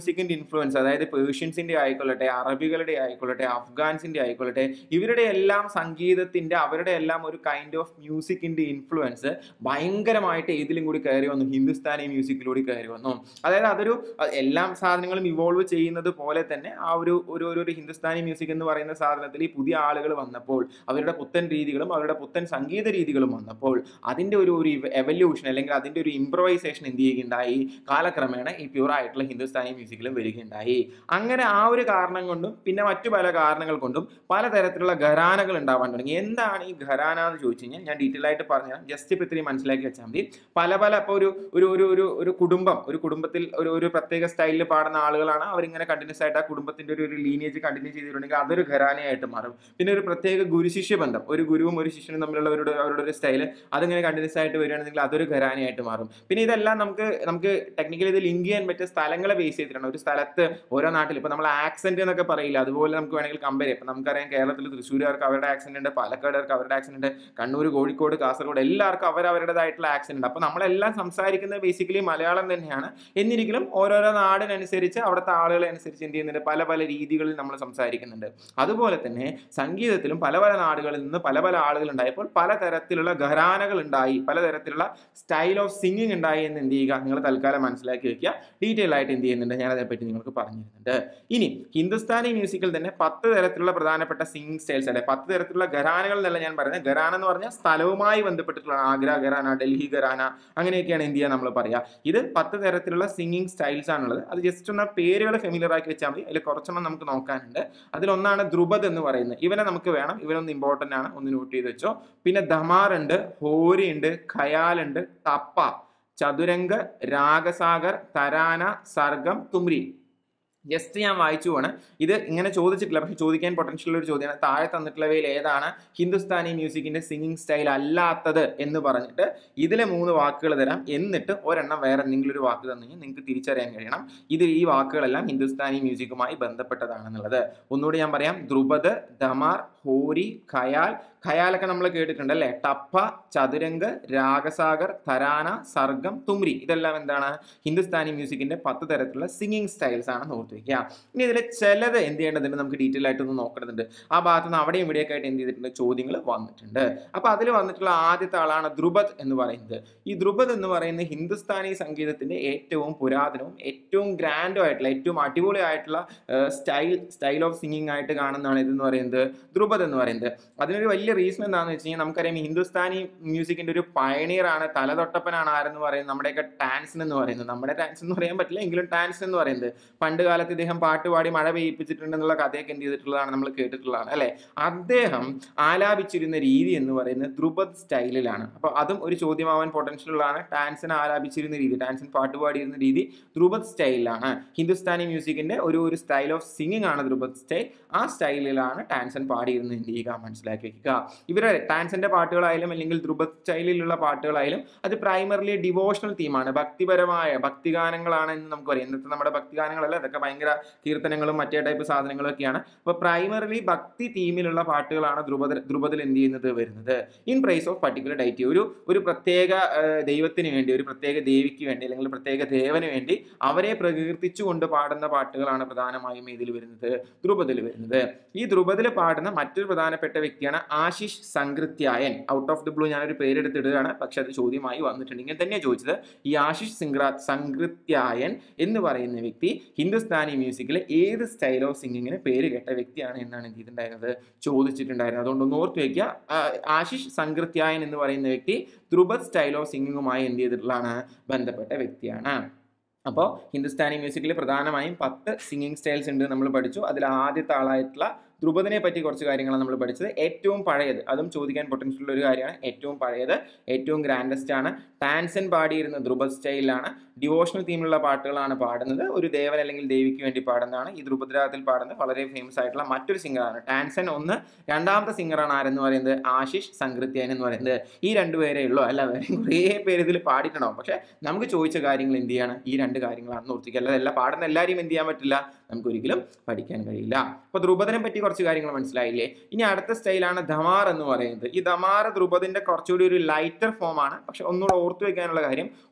ഇൻഫ്ലുവൻസ് അതായത് പേർഷ്യൻസിന്റെ ആയിക്കൊള്ളട്ടെ അറബികളുടെ ആയിക്കൊള്ളട്ടെ അഫ്ഗാൻസിന്റെ ആയിക്കൊള്ളട്ടെ ഇവരുടെ എല്ലാം സംഗീതത്തിന്റെ അവരുടെ എല്ലാം ഒരു കൈൻഡ് ഓഫ് മ്യൂസിക്കിന്റെ ഇൻഫ്ലുവൻസ് ഭയങ്കരമായിട്ട് ഏതിലും കൂടി കയറി വന്നു ഹിന്ദുസ്ഥാനി മ്യൂസിക്കിലൂടെ കയറി വന്നു അതായത് അതൊരു അഹ് എല്ലാ സാധനങ്ങളും ഇവോൾവ് ചെയ്യുന്നത് പോലെ തന്നെ ആ ഒരു ഒരു ഒരു ഒരു ഹിന്ദുസ്ഥാനി മ്യൂസിക് എന്ന് പറയുന്ന സാധനത്തിൽ ഈ പുതിയ ആളുകൾ വന്നപ്പോൾ അവരുടെ പുത്തൻ രീതികളും അവരുടെ പുത്തൻ സംഗീത രീതികളും വന്നപ്പോൾ അതിന്റെ ഒരു ഒരു എവല്യൂഷൻ അല്ലെങ്കിൽ അതിന്റെ ഒരു ഇംപ്രവൈസേഷൻ എന്ത് ചെയ്യുകയുണ്ടായി കാലക്രമേണ ഈ പ്യൂർ ആയിട്ടുള്ള ഹിന്ദുസ്ഥാനി മ്യൂസിക്കിലും വരികയുണ്ടായി അങ്ങനെ ആ ഒരു കാരണം കൊണ്ടും പിന്നെ മറ്റു പല കാരണങ്ങൾ കൊണ്ടും പലതരത്തിലുള്ള ഘരാനകൾ ഉണ്ടാവാൻ തുടങ്ങി എന്താണ് ഈ ഘരാന എന്ന് ചോദിച്ചു കഴിഞ്ഞാൽ ഞാൻ ഡീറ്റെയിൽ ആയിട്ട് പറഞ്ഞുതരാം ജസ്റ്റ് ഇപ്പം ഇത്രയും മനസ്സിലാക്കി വെച്ചാൽ മതി പല പല ഇപ്പോൾ ഒരു ഒരു ഒരു ഒരു ഒരു കുടുംബം ഒരു കുടുംബത്തിൽ ഒരു ഒരു പ്രത്യേക സ്റ്റൈലിൽ പാടുന്ന ആളുകളാണ് അവരിങ്ങനെ കണ്ടിന്യൂസ് ആയിട്ട് ആ കുടുംബത്തിന്റെ ഒരു ഒരു ലീനേജ് കണ്ടിന്യൂ ചെയ്തിട്ടുണ്ടെങ്കിൽ അതൊരു ഘരാനയായിട്ട് മാറും പിന്നെ ഒരു പ്രത്യേക ഗുരുശിഷ്യ ബന്ധം ഒരു ഗുരുവും ഒരു ശിഷ്യനും തമ്മിലുള്ള അവരുടെ അവരുടെ ഒരു സ്റ്റൈൽ അതിങ്ങനെ കണ്ടിന്യൂസ് ആയിട്ട് വരികയാണെങ്കിൽ അതൊരു ഘരാനയായിട്ട് മാറും പിന്നെ ഇതെല്ലാം നമുക്ക് നമുക്ക് ടെക്നിക്കലി ഇത് ലിങ്ക് ചെയ്യാൻ പറ്റിയ സ്ഥലങ്ങളെ ബേസ് ചെയ്തിട്ടാണ് ഒരു സ്ഥലത്ത് ഓരോ നാട്ടിൽ ഇപ്പൊ നമ്മൾ ആക്സെന്റ് എന്നൊക്കെ പറയില്ല അതുപോലെ നമുക്ക് വേണമെങ്കിൽ കമ്പയർ ചെയ്യാം ഇപ്പൊ നമുക്കറിയാം കേരളത്തിൽ തൃശ്ശൂരുകാർക്ക് അവരുടെ ആക്സെന്റ് ഉണ്ട് പാലക്കാടുകാർക്ക് അവരുടെ ആക്സെന്റ് ഉണ്ട് കണ്ണൂർ കോഴിക്കോട് കാസർഗോഡ് എല്ലാവർക്കും അവരവരുടേതായിട്ടുള്ള ആക്സെന്റ് ഉണ്ട് അപ്പൊ നമ്മളെല്ലാം സംസാരിക്കുന്നത് ബേസിക്കലി മലയാളം തന്നെയാണ് എന്നിരിക്കലും ഓരോരോ നാടിനനുസരിച്ച് അവിടുത്തെ ആളുകളെ അനുസരിച്ച് എന്ത് ചെയ്യുന്നുണ്ട് പല പല രീതികളിൽ നമ്മൾ സംസാരിക്കുന്നുണ്ട് അതുപോലെ തന്നെ സംഗീതത്തിലും പല പല നാടുകളിൽ നിന്ന് പല പല ആളുകൾ ഉണ്ടായപ്പോൾ പലതരത്തിലുള്ള ഘരാനകൾ ഉണ്ടായി പലതരത്തിലുള്ള സ്റ്റൈൽ ഓഫ് സിംഗിങ് ഉണ്ടായി എന്ന് എന്ത് ചെയ്യുക നിങ്ങൾ തൽക്കാലം മനസ്സിലാക്കി വെക്കുക ഡീറ്റെയിൽ ആയിട്ട് എന്ത് ചെയ്യുന്നുണ്ട് ഞാൻ അതേപ്പറ്റി നിങ്ങൾക്ക് പറഞ്ഞു തരുന്നുണ്ട് ഇനി ഹിന്ദുസ്ഥാനി മ്യൂസിക്കിൽ തന്നെ പത്ത് തരത്തിലുള്ള പ്രധാനപ്പെട്ട സിംഗിങ് സ്റ്റൈൽസ് അല്ലെ പത്ത് തരത്തിലുള്ള ഘരാനകൾ എന്നല്ല ഞാൻ പറയുന്നത് ഘരാന എന്ന് പറഞ്ഞാൽ സ്ഥലവുമായി ബന്ധപ്പെട്ടിട്ടുള്ള ആഗ്ര ഘരാന ഡൽഹി ഘരാന അങ്ങനെയൊക്കെയാണ് എന്ത് ചെയ്യുക നമ്മൾ പറയുക ഇത് പത്ത് തരത്തിലുള്ള സിംഗിങ് സ്റ്റൈൽസ് ആണുള്ളത് അത് ജസ്റ്റ് ഒന്ന് പേരുകൾ ഫെമിലിയർ ആക്കി വെച്ചാൽ മതി അതിൽ കുറച്ചെണ്ണം നമുക്ക് നോക്കാനുണ്ട് അതിലൊന്നാണ് ധ്രുപദ് എന്ന് പറയുന്നത് ഇവനെ നമുക്ക് വേണം ഇവനൊന്ന് ഇമ്പോർട്ടൻ്റ് ആണ് ഒന്ന് നോട്ട് ചെയ്ത് വെച്ചോ പിന്നെ ധമാർ ഉണ്ട് ഹോരി ഉണ്ട് ഖയാൽ ഉണ്ട് തപ്പ ചതുരംഗ് രാഗസാഗർ തരാന സർഗം തുമ്രി ജസ്റ്റ് ഞാൻ വായിച്ചു പോവാണ് ഇത് ഇങ്ങനെ ചോദിച്ചിട്ടില്ല പക്ഷെ ചോദിക്കാൻ പൊട്ടൻഷ്യൽ ഒരു ചോദ്യമാണ് താഴെ തന്നിട്ടുള്ളവയിൽ ഏതാണ് ഹിന്ദുസ്ഥാനി മ്യൂസിക്കിന്റെ സിംഗിങ് സ്റ്റൈൽ അല്ലാത്തത് എന്ന് പറഞ്ഞിട്ട് ഇതിലെ മൂന്ന് വാക്കുകൾ തരാം എന്നിട്ട് ഒരെണ്ണം വേറെ എന്തെങ്കിലും ഒരു വാക്ക് തന്നു കഴിഞ്ഞാൽ നിങ്ങൾക്ക് തിരിച്ചറിയാൻ കഴിയണം ഇത് ഈ വാക്കുകളെല്ലാം ഹിന്ദുസ്ഥാനി മ്യൂസിക്കുമായി ബന്ധപ്പെട്ടതാണെന്നുള്ളത് ഒന്നുകൂടി ഞാൻ പറയാം ധ്രുപദ് ധമാർ ഹോരി ഖയാൽ ഖയാലൊക്കെ നമ്മൾ കേട്ടിട്ടുണ്ട് അല്ലേ ടപ്പ ചതുരംഗ് രാഗസാഗർ തരാന സർഗം തുമ്രി ഇതെല്ലാം എന്താണ് ഹിന്ദുസ്ഥാനി മ്യൂസിക്കിന്റെ പത്ത് തരത്തിലുള്ള സിംഗിങ് സ്റ്റൈൽസ് ആണ് ഓർത്ത് വെക്കുക ഇനി ഇതിൽ ചിലത് എന്ത് ചെയ്യേണ്ടതുണ്ട് നമുക്ക് ഡീറ്റെയിൽ ആയിട്ട് ഒന്ന് നോക്കേണ്ടതുണ്ട് ആ ഭാഗത്ത് നിന്ന് അവിടെയും ഇവിടെയൊക്കെ ആയിട്ട് എന്ത് ചെയ്തിട്ടുണ്ട് ചോദ്യങ്ങൾ വന്നിട്ടുണ്ട് അപ്പൊ അതിൽ വന്നിട്ടുള്ള ആദ്യത്തെ ആളാണ് ധ്രുപദ് എന്ന് പറയുന്നത് ഈ ധ്രുപദ് എന്ന് പറയുന്നത് ഹിന്ദുസ്ഥാനി സംഗീതത്തിന്റെ ഏറ്റവും പുരാതനവും ഏറ്റവും ഗ്രാൻഡും ആയിട്ടുള്ള ഏറ്റവും അടിപൊളിയായിട്ടുള്ള സ്റ്റൈൽ സ്റ്റൈൽ ഓഫ് സിംഗിങ് ആയിട്ട് കാണുന്നതാണ് ഇതെന്ന് പറയുന്നത് ധ്രുപദ് എന്ന് പറയുന്നത് അതിനൊരു വലിയ റീസൺ എന്താണെന്ന് വെച്ച് കഴിഞ്ഞാൽ നമുക്കറിയാം ഈ ഹിന്ദുസ്ഥാനി മ്യൂസിക്കിന്റെ ഒരു പയനീർ ആണ് തലതൊട്ടപ്പനാണ് ആരെന്ന് പറയുന്നത് നമ്മുടെയൊക്കെ ടാൻസൻ എന്ന് പറയുന്നത് നമ്മുടെ ടാൻസ് എന്ന് പറയാൻ പറ്റില്ല എങ്കിലും ടാൻസ് എന്ന് പറയുന്നത് പണ്ട് കാലത്ത് ഇദ്ദേഹം പാട്ട് പാടി മഴ പെയ്യിപ്പിച്ചിട്ടുണ്ടെന്നുള്ള കഥയൊക്കെ എന്ത് ചെയ്തിട്ടുള്ളതാണ് നമ്മൾ കേട്ടിട്ടുള്ളതാണ് അല്ലെ അദ്ദേഹം ആലാപിച്ചിരുന്ന രീതി എന്ന് പറയുന്നത് ധ്രുപദ് സ്റ്റൈലിലാണ് അപ്പൊ അതും ഒരു ചോദ്യമാവാൻ പൊട്ടൻഷ്യൽ ഉള്ളതാണ് ടാൻസൻ ആലാപിച്ചിരുന്ന രീതി ടാൻസൻ പാട്ട് പാടിയിരുന്ന രീതി ധ്രുപദ് സ്റ്റൈലിലാണ് ഹിന്ദുസ്ഥാനി മ്യൂസിക്കിന്റെ ഒരു ഒരു സ്റ്റൈൽ ഓഫ് സിംഗിങ് ആണ് ധ്രുപദ് സ്റ്റൈൽ ആ സ്റ്റൈലിലാണ് ടാൻസൻ പാടിയിരുന്നത് എന്ത് ചെയ്യുക മനസ്സിലാക്കി വെക്കുക ഇവരുടെ ടാൻസന്റെ പാട്ടുകളായാലും അല്ലെങ്കിൽ ധ്രുപദ് സ്റ്റൈലിലുള്ള പാട്ടുകളായാലും അത് പ്രൈമറിലി ഡിവോഷണൽ തീമാണ് ഭക്തിപരമായ ഭക്തിഗാനങ്ങളാണ് എന്ന് നമുക്ക് പറയാം ഇന്നത്തെ നമ്മുടെ ഭക്തിഗാനങ്ങളല്ല അതൊക്കെ ഭയങ്കര കീർത്തനങ്ങളും മറ്റേ ടൈപ്പ് സാധനങ്ങളും ഒക്കെയാണ് അപ്പോൾ പ്രൈമറിലി ഭക്തി തീമിലുള്ള പാട്ടുകളാണ് ധ്രുപദ ധ്രുപദിൽ എന്ത് ചെയ്യുന്നത് വരുന്നത് in praise of particular deity ഒരു ഒരു പ്രത്യേക ആ, ദൈവത്തിന് വേണ്ടി ഒരു പ്രത്യേക ദേവിക്ക് വേണ്ടി അല്ലെങ്കിൽ ഒരു പ്രത്യേക ദേവന് വേണ്ടി അവരെ പ്രകീർത്തിച്ചുകൊണ്ട് പാടുന്ന പാട്ടുകളാണ് പ്രധാനമായും ഇതിൽ വരുന്നത് ധ്രുപദിൽ വരുന്നത് ഈ ധ്രുപദിൽ പാടുന്ന മറ്റൊരു പ്രധാനപ്പെട്ട വ്യക്തിയാണ് Ashish Sankrityayan out of the blue ഞാനൊരു പേരെടുത്തിടുകയാണ് പക്ഷെ അത് ചോദ്യമായി വന്നിട്ടുണ്ട് ഇങ്ങനെ തന്നെയാണ് ചോദിച്ചത് ഈ ആശിഷ് സിംഗ്ര സംകൃത്യായൻ എന്ന് പറയുന്ന വ്യക്തി ഹിന്ദുസ്ഥാനി മ്യൂസിക്കിലെ ഏത് സ്റ്റൈൽ ഓഫ് സിംഗിങ്ങിന് പേര് കേട്ട വ്യക്തിയാണ് എന്നാണ് എന്ത് ചെയ്തിട്ടുണ്ടായിരുന്നത് ചോദിച്ചിട്ടുണ്ടായിരുന്നത് അതുകൊണ്ട് ഒന്ന് ഓർത്ത് വയ്ക്കുക ആ, ആശിഷ് സംകൃത്യായൻ എന്ന് പറയുന്ന വ്യക്തി ധ്രുപദ് സ്റ്റൈൽ ഓഫ് സിംഗിങ്ങുമായി എന്ത് ചെയ്തിട്ടുള്ളതാണ് ബന്ധപ്പെട്ട വ്യക്തിയാണ് അപ്പോൾ ഹിന്ദുസ്ഥാനി മ്യൂസിക്കിൽ പ്രധാനമായും പത്ത് സിംഗിങ് സ്റ്റൈൽസ് ഉണ്ട് നമ്മൾ പഠിച്ചു അതിൽ ആദ്യത്തെ ആളായിട്ടുള്ള ധ്രുപദിനെ പറ്റി കുറച്ച് കാര്യങ്ങളാണ് നമ്മൾ പഠിച്ചത് ഏറ്റവും പഴയത് അതും ചോദിക്കാൻ പൊട്ടൻഷ്യൽ ഉള്ള ഒരു കാര്യമാണ് ഏറ്റവും പഴയത് ഏറ്റവും ഗ്രാൻഡസ്റ്റ് ആണ് ടാൻസൻ പാടിയിരുന്ന ധ്രുപദ് സ്റ്റൈലിലാണ് ഡിവോഷണൽ തീമിലുള്ള പാട്ടുകളാണ് പാടുന്നത് ഒരു ദേവൻ അല്ലെങ്കിൽ ദേവിക്ക് വേണ്ടി പാടുന്നതാണ് ഈ ധ്രുപദ്രാഗത്തിൽ പാടുന്നത് വളരെ ഫേമസ് ആയിട്ടുള്ള മറ്റൊരു സിംഗറാണ് ടാൻസൻ ഒന്ന് രണ്ടാമത്തെ സിംഗറാണ് ആരെന്ന് പറയുന്നത് ആശിഷ് സംകൃത്യൻ എന്ന് പറയുന്നത് ഈ രണ്ട് പേരേ ഉള്ളൂ അല്ല വേറെ കുറേ പേര് ഇതിൽ പാടിയിട്ടുണ്ടാവും പക്ഷേ നമുക്ക് ചോദിച്ച കാര്യങ്ങൾ എന്ത് ചെയ്യാണ് ഈ രണ്ട് കാര്യങ്ങളാണെന്ന് ഓർത്തിക്കുക അല്ലാതെ എല്ലാ പാടുന്ന എല്ലാവരെയും എന്ത് ചെയ്യാൻ പറ്റില്ല നമുക്ക് ഒരിക്കലും പഠിക്കാൻ കഴിയില്ല അപ്പോൾ ധ്രുപദിനെ പറ്റി കുറച്ച് കാര്യങ്ങൾ മനസ്സിലായില്ലേ ഇനി അടുത്ത സ്റ്റൈലാണ് ധമാർ എന്ന് പറയുന്നത് ഈ ധമാർ ധ്രുപദിന്റെ കുറച്ചുകൂടി ഒരു ലൈറ്റർ ഫോം ആണ് പക്ഷെ ഒന്നുകൂടെ ഓർത്തു വെക്കാനുള്ള കാര്യം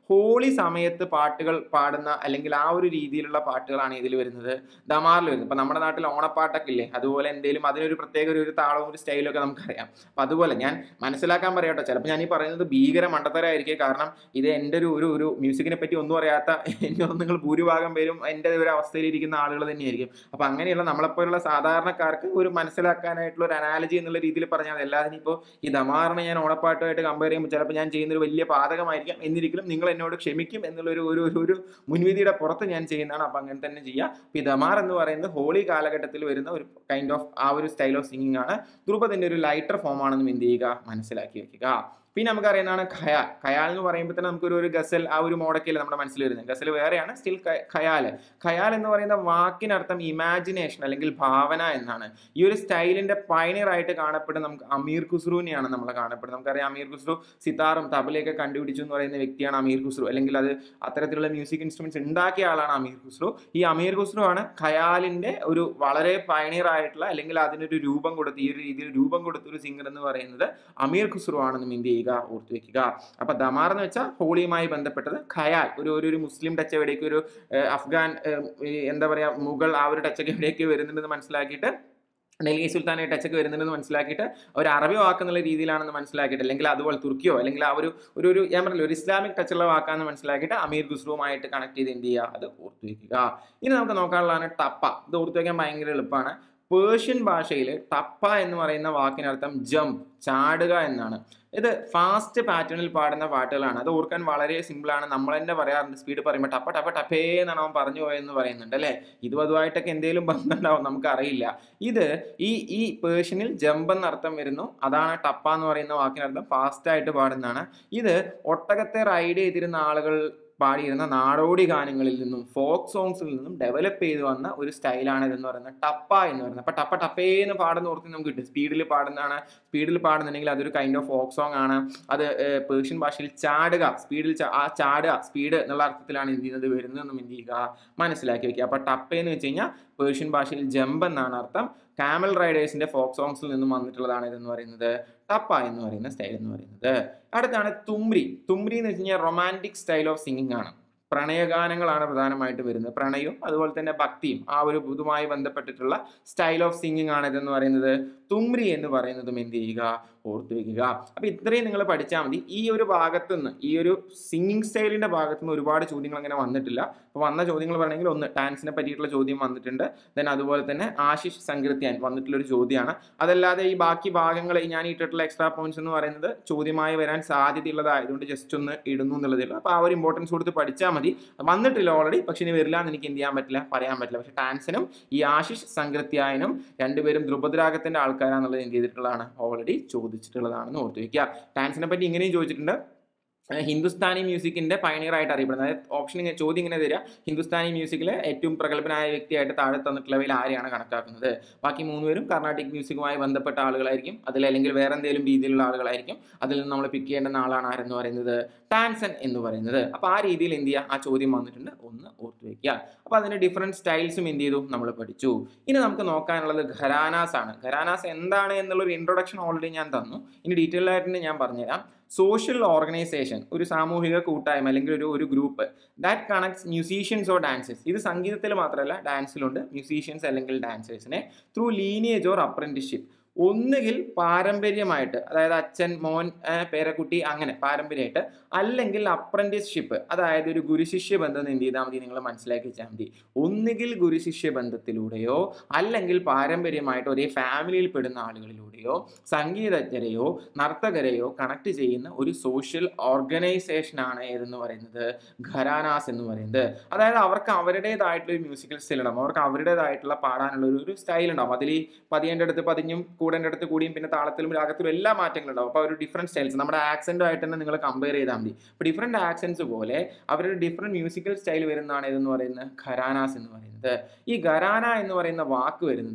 ഹോളി സമയത്ത് പാട്ടുകൾ പാടുന്ന അല്ലെങ്കിൽ ആ ഒരു രീതിയിലുള്ള പാട്ടുകളാണ് ഇതിൽ വരുന്നത് ദമാറിൽ വരുന്നത് ഇപ്പം നമ്മുടെ നാട്ടിൽ ഓണപ്പാട്ടൊക്കെ ഇല്ലേ അതുപോലെ എന്തെങ്കിലും അതിനൊരു പ്രത്യേക ഒരു ഒരു താളവും ഒരു സ്റ്റൈലും ഒക്കെ നമുക്കറിയാം അപ്പം അതുപോലെ ഞാൻ മനസ്സിലാക്കാൻ പറയട്ടോ ചിലപ്പോൾ ഞാൻ ഈ പറയുന്നത് ഭീകര മണ്ടത്തരമായിരിക്കും കാരണം ഇത് എൻ്റെ ഒരു ഒരു ഒരു മ്യൂസിക്കിനെ പറ്റി ഒന്നും അറിയാത്ത എനിക്ക് നിങ്ങൾ ഭൂരിഭാഗം പേരും എൻ്റെ ഒരു അവസ്ഥയിലിരിക്കുന്ന ആളുകൾ തന്നെയായിരിക്കും അപ്പം അങ്ങനെയുള്ള നമ്മളെപ്പോലുള്ള സാധാരണക്കാർക്ക് ഒരു മനസ്സിലാക്കാനായിട്ടുള്ള ഒരു അനാലജി എന്നുള്ള രീതിയിൽ പറഞ്ഞാൽ മതി അല്ലാതെ ഇപ്പോൾ ഈ ദമാറിനെ ഞാൻ ഓണപ്പാട്ടുമായിട്ട് കമ്പയർ ചെയ്യുമ്പോൾ ചിലപ്പോൾ ഞാൻ ചെയ്യുന്ന ഒരു വലിയ പാതകമായിരിക്കാം എന്നിരിക്കലും നിങ്ങൾ എന്നോട് ക്ഷമിക്കും എന്നുള്ളൊരു ഒരു ഒരു ഒരു മുൻവിധിയുടെ പുറത്ത് ഞാൻ ചെയ്യുന്നതാണ് അപ്പം അങ്ങനെ തന്നെ ചെയ്യുക അപ്പോൾ ഈ ദമാർ എന്ന് പറയുന്നത് ഹോളി കാലഘട്ടത്തിൽ വരുന്ന ഒരു കൈൻഡ് ഓഫ് ആ ഒരു സ്റ്റൈൽ ഓഫ് സിംഗിങ് ആണ് ധ്രുപതിൻ്റെ ഒരു ലൈറ്റർ ഫോം ആണെന്നും എന്ത് ചെയ്യുക മനസ്സിലാക്കി വെക്കുക പിന്നെ നമുക്കറിയുന്നതാണ് ഖയാൽ ഖയാൽ എന്ന് പറയുമ്പോൾ തന്നെ നമുക്കൊരു ഒരു ഗസൽ ആ ഒരു മോഡക്കയിൽ നമ്മുടെ മനസ്സിൽ വരുന്നത് ഗസൽ വേറെയാണ് സ്റ്റിൽ ഖയാൽ ഖയാൽ എന്ന് പറയുന്ന വാക്കിനർത്ഥം ഇമാജിനേഷൻ അല്ലെങ്കിൽ ഭാവന എന്നാണ് ഈ ഒരു സ്റ്റൈലിന്റെ പൈനിയർ ആയിട്ട് കാണപ്പെടുന്ന നമുക്ക് അമീർ ഖുസ്രുവിനെയാണ് നമ്മൾ കാണപ്പെടുന്നത് നമുക്കറിയാം അമീർ ഖുസ്രു സിതാറും തബലയൊക്കെ കണ്ടുപിടിച്ചു എന്ന് പറയുന്ന വ്യക്തിയാണ് അമീർ ഖുസ്രു അല്ലെങ്കിൽ അത് അത്തരത്തിലുള്ള മ്യൂസിക് ഇൻസ്ട്രുമെന്റ്സ് ഉണ്ടാക്കിയ ആളാണ് അമീർ ഖുസ്രു ഈ അമീർ ഖുസ്രു ആണ് ഖയാലിന്റെ ഒരു വളരെ പൈനിയർ ആയിട്ടുള്ള അല്ലെങ്കിൽ അതിനൊരു രൂപം കൊടുത്ത് ഈ ഒരു രീതിയിൽ രൂപം കൊടുത്ത ഒരു സിംഗർ എന്ന് പറയുന്നത് അമീർ ഖുസ്രു ആണെന്നും എന്ത് ചെയ്യുക ഓർത്തു വെക്കുക അപ്പൊ ദമാർ എന്ന് വെച്ചാൽ ഹോളിയുമായി ബന്ധപ്പെട്ടത് ഖയാൽ ഒരു ഒരു ഒരു മുസ്ലിം ടച്ച് എവിടേക്ക് ഒരു ഏഹ്, അഫ്ഗാൻ ഏഹ്, ഈ എന്താ പറയാ മുഗൾ ആ ഒരു ടച്ചൊക്കെ എവിടേക്ക് വരുന്നുണ്ടെന്ന് മനസ്സിലാക്കിയിട്ട് ഡൽഹി സുൽത്താനെ ടച്ചൊക്കെ വരുന്നുണ്ടെന്ന് മനസ്സിലാക്കിയിട്ട് ഒരു അറബി വാക്കെന്നുള്ള രീതിയിലാണെന്ന് മനസ്സിലാക്കിയിട്ട് അല്ലെങ്കിൽ അതുപോലെ തുർക്കിയോ അല്ലെങ്കിൽ ആ ഒരു ഒരു ഒരു ഞാൻ പറഞ്ഞില്ല ഒരു ഇസ്ലാമിക് ടച്ചുള്ള വാക്കാന്ന് മനസ്സിലാക്കിയിട്ട് അമീർ ഖുസ്രുവുമായിട്ട് കണക്ട് ചെയ്ത് എന്ത് ചെയ്യുക അത് ഓർത്തു വെക്കുക ഇനി നമുക്ക് നോക്കാനുള്ളതാണ് ടപ്പ ഇത് ഓർത്തു വെക്കാൻ ഭയങ്കര എളുപ്പമാണ് പേർഷ്യൻ ഭാഷയിൽ ടപ്പ എന്ന് പറയുന്ന വാക്കിനർത്ഥം ജംപ് ചാടുക എന്നാണ് ഇത് ഫാസ്റ്റ് പാറ്റേണിൽ പാടുന്ന പാട്ടുകളാണ് അത് ഓർക്കാൻ വളരെ സിമ്പിളാണ് നമ്മൾ തന്നെ പറയാറുണ്ട് സ്പീഡ് പറയുമ്പോൾ ടപ്പ ടപ്പ ടപ്പേ എന്നാണ് അവൻ പറഞ്ഞു പോയെന്ന് പറയുന്നുണ്ട് അല്ലേ ഇതും അതുമായിട്ടൊക്കെ എന്തെങ്കിലും ബന്ധം ഉണ്ടാവും നമുക്കറിയില്ല ഇത് ഈ ഈ പേർഷ്യനിൽ ജമ്പ് എന്നർത്ഥം വരുന്നു അതാണ് ടപ്പ എന്ന് പറയുന്ന വാക്കിനർത്ഥം ഫാസ്റ്റ് ആയിട്ട് പാടുന്നതാണ് ഇത് ഒട്ടകത്തെ റൈഡ് ചെയ്തിരുന്ന ആളുകൾ പാടിയിരുന്ന നാടോടി ഗാനങ്ങളിൽ നിന്നും ഫോക്ക് സോങ്സിൽ നിന്നും ഡെവലപ്പ് ചെയ്തു വന്ന ഒരു സ്റ്റൈലാണ് ഇതെന്ന് പറയുന്നത് ടപ്പ എന്ന് പറയുന്നത് അപ്പൊ ടപ്പ ടപ്പേ എന്ന് പാടുന്ന ഓർത്ത് നമുക്ക് കിട്ടും സ്പീഡിൽ പാടുന്നതാണ് സ്പീഡിൽ പാടുന്നുണ്ടെങ്കിൽ അതൊരു കൈൻഡ് ഓഫ് ഫോക്ക് സോങ് ആണ് അത് ഏഹ്, പേർഷ്യൻ ഭാഷയിൽ ചാടുക സ്പീഡിൽ ആ ചാടുക സ്പീഡ് എന്നുള്ള അർത്ഥത്തിലാണ് എന്ത് ചെയ്യുന്നത് വരുന്നതെന്നും എന്ത് ചെയ്യുക മനസ്സിലാക്കി വെക്കുക അപ്പൊ ടപ്പ എന്ന് വെച്ച് കഴിഞ്ഞാൽ പേർഷ്യൻ ഭാഷയിൽ ജമ്പ് എന്നാണ് അർത്ഥം കാമൽ റൈഡേഴ്സിന്റെ ഫോക്ക് സോങ്സിൽ നിന്നും വന്നിട്ടുള്ളതാണ് ഇതെന്ന് പറയുന്നത് ടപ്പ എന്ന് പറയുന്ന സ്റ്റൈൽ എന്ന് പറയുന്നത് അടുത്താണ് തുമ്രി തുമ്രി എന്ന് വെച്ച് കഴിഞ്ഞാൽ റൊമാൻറ്റിക് സ്റ്റൈൽ ഓഫ് സിംഗിങ് ആണ് പ്രണയഗാനങ്ങളാണ് പ്രധാനമായിട്ട് വരുന്നത് പ്രണയവും അതുപോലെ തന്നെ ഭക്തിയും ആ ഒരു ഇതുമായി ബന്ധപ്പെട്ടിട്ടുള്ള സ്റ്റൈൽ ഓഫ് സിംഗിങ് ആണ് ഇതെന്ന് പറയുന്നത് തുമ്രി എന്ന് പറയുന്നതും എന്ത് ചെയ്യുക ഓർത്തു വെക്കുക അപ്പൊ ഇത്രയും നിങ്ങൾ പഠിച്ചാൽ മതി ഈ ഒരു ഭാഗത്തു നിന്ന് ഈ ഒരു സിംഗിങ് സ്റ്റൈലിന്റെ ഭാഗത്തു നിന്ന് ഒരുപാട് ചോദ്യങ്ങൾ അങ്ങനെ വന്നിട്ടില്ല അപ്പോൾ വന്ന ചോദ്യങ്ങൾ പറയണമെങ്കിൽ ഒന്ന് ഡാൻസിനെ പറ്റിയിട്ടുള്ള ചോദ്യം വന്നിട്ടുണ്ട് ദെൻ അതുപോലെ തന്നെ ആശിഷ് സംകൃത്യാൻ വന്നിട്ടുള്ള ഒരു ചോദ്യമാണ് അതല്ലാതെ ഈ ബാക്കി ഭാഗങ്ങൾ ഞാൻ ഇട്ടിട്ടുള്ള എക്സ്ട്രാ പോയിന്റ്സ് എന്ന് പറയുന്നത് ചോദ്യമായി വരാൻ സാധ്യതയുള്ളതായതുകൊണ്ട് ജസ്റ്റ് ഒന്ന് ഇടുന്നു എന്നുള്ളതേ ഉള്ളൂ അപ്പോൾ ആ ഒരു ഇമ്പോർട്ടൻസ് കൊടുത്ത് പഠിച്ചാൽ മതി വന്നിട്ടില്ല ഓൾറെഡി പക്ഷെ ഇനി വരില്ല എന്ന് എനിക്ക് എന്ത് ചെയ്യാൻ പറ്റില്ല പറയാൻ പറ്റില്ല പക്ഷെ ടാൻസിനും ഈ ആശിഷ് സംകൃത്യായനും രണ്ടുപേരും ദ്രുപദരാഗത്തിന്റെ ആൾക്കാരാന്നുള്ളത് എന്ത് ചെയ്തിട്ടുള്ളതാണ് ഓൾറെഡി ചോദിച്ചിട്ടുള്ളതാണെന്ന് ഓർത്ത് വയ്ക്കുക ടാൻസിനെ പറ്റി ഇങ്ങനെയും ചോദിച്ചിട്ടുണ്ട് ഏഹ് ഹിന്ദുസ്ഥാനി മ്യൂസിക്കിന്റെ പയനിയർ ആയിട്ട് അറിയപ്പെടുന്നത് അതായത് ഓപ്ഷൻ ഇങ്ങനെ ചോദ്യം ഇങ്ങനെ തരിക ഹിന്ദുസ്ഥാനി മ്യൂസിക്കിലെ ഏറ്റവും പ്രഗത്ഭനായ വ്യക്തിയായിട്ട് താഴെ തന്നിട്ടുള്ളവയിൽ ആരെയാണ് കണക്കാക്കുന്നത് ബാക്കി മൂന്നുപേരും കർണാട്ടിക് മ്യൂസിക്കുമായി ബന്ധപ്പെട്ട ആളുകളായിരിക്കും അതിൽ അല്ലെങ്കിൽ വേറെ എന്തെങ്കിലും രീതിയിലുള്ള ആളുകളായിരിക്കും അതിൽ നിന്ന് നമ്മൾ പിക്ക് ചെയ്യേണ്ടുന്ന ആളാണ് ആരെന്ന് പറയുന്നത് ടാൻസൺ എന്ന് പറയുന്നത് അപ്പോൾ ആ രീതിയിൽ എന്ത് ചെയ്യുക ആ ചോദ്യം വന്നിട്ടുണ്ട് ഒന്ന് ഓർത്ത് വെക്കുക അപ്പോൾ അതിന്റെ ഡിഫറെൻറ്റ് സ്റ്റൈൽസും എന്ത് ചെയ്തു നമ്മൾ പഠിച്ചു ഇനി നമുക്ക് നോക്കാനുള്ളത് ഘരാനാസ് ആണ് ഘരാനാസ് എന്താണ് എന്നുള്ളൊരു ഇൻട്രൊഡക്ഷൻ ഓൾറെഡി ഞാൻ തന്നു ഇനി ഡീറ്റെയിൽ ആയിട്ട് ഞാൻ പറഞ്ഞുതരാം സോഷ്യൽ ഓർഗനൈസേഷൻ ഒരു സാമൂഹിക കൂട്ടായ്മ അല്ലെങ്കിൽ ഒരു ഒരു group that connects musicians or dancers ഇത് സംഗീതത്തിൽ മാത്രമല്ല ഡാൻസിലുണ്ട് മ്യൂസീഷ്യൻസ് അല്ലെങ്കിൽ ഡാൻസേഴ്സിനെ ത്രൂ ലീനിയേജ് ഓർ അപ്രന്റിഷിപ്പ് ഒന്നുകിൽ പാരമ്പര്യമായിട്ട് അതായത് അച്ഛൻ മോൻ ആ, പേരക്കുട്ടി അങ്ങനെ പാരമ്പര്യമായിട്ട് അല്ലെങ്കിൽ അപ്രന്റീസ്ഷിപ്പ് അതായത് ഒരു ഗുരുശിഷ്യ ബന്ധം എന്ത് ചെയ്താൽ മതി നിങ്ങൾ മനസ്സിലാക്കി വെച്ചാൽ മതി ഒന്നുകിൽ ഗുരുശിഷ്യ ബന്ധത്തിലൂടെയോ അല്ലെങ്കിൽ പാരമ്പര്യമായിട്ട് ഒരേ ഫാമിലിയിൽ പെടുന്ന ആളുകളിലൂടെയോ സംഗീതജ്ഞരെയോ നർത്തകരെയോ കണക്ട് ചെയ്യുന്ന ഒരു സോഷ്യൽ ഓർഗനൈസേഷനാണ് ഏതെന്ന് പറയുന്നത് ഘരാനാസ് എന്ന് പറയുന്നത് അതായത് അവർക്ക് അവരുടേതായിട്ടുള്ള ഒരു മ്യൂസിക്കൽ സ്റ്റൈൽ ഉണ്ടാവും അവർക്ക് അവരുടേതായിട്ടുള്ള പാടാനുള്ള ഒരു ഒരു സ്റ്റൈൽ ഉണ്ടാവും അതിൽ ഈ പതിയേൻ്റെ അടുത്ത് പതിഞ്ഞും കൂടേൻ്റെ അടുത്ത് കൂടിയും പിന്നെ താളത്തിലും രാഗത്തിലും എല്ലാ മാറ്റങ്ങളും ഉണ്ടാവും അപ്പോൾ ഒരു ഡിഫറെൻറ്റ് സ്റ്റൈൽസ് നമ്മുടെ ആക്സെൻറ്റുമായിട്ട് തന്നെ നിങ്ങൾ കമ്പയർ ചെയ്താൽ മതി അപ്പോൾ ഡിഫറെൻറ്റ് ആക്സെൻറ്റ്സ് പോലെ അവരുടെ ഡിഫറെൻറ്റ് മ്യൂസിക്കൽ സ്റ്റൈൽ വരുന്നതാണ് ഇതെന്ന് പറയുന്നത് ഖരാനാസ് എന്ന് പറയുന്നത് ഈ ഖരാന എന്ന് പറയുന്ന വാക്ക് വരുന്നത്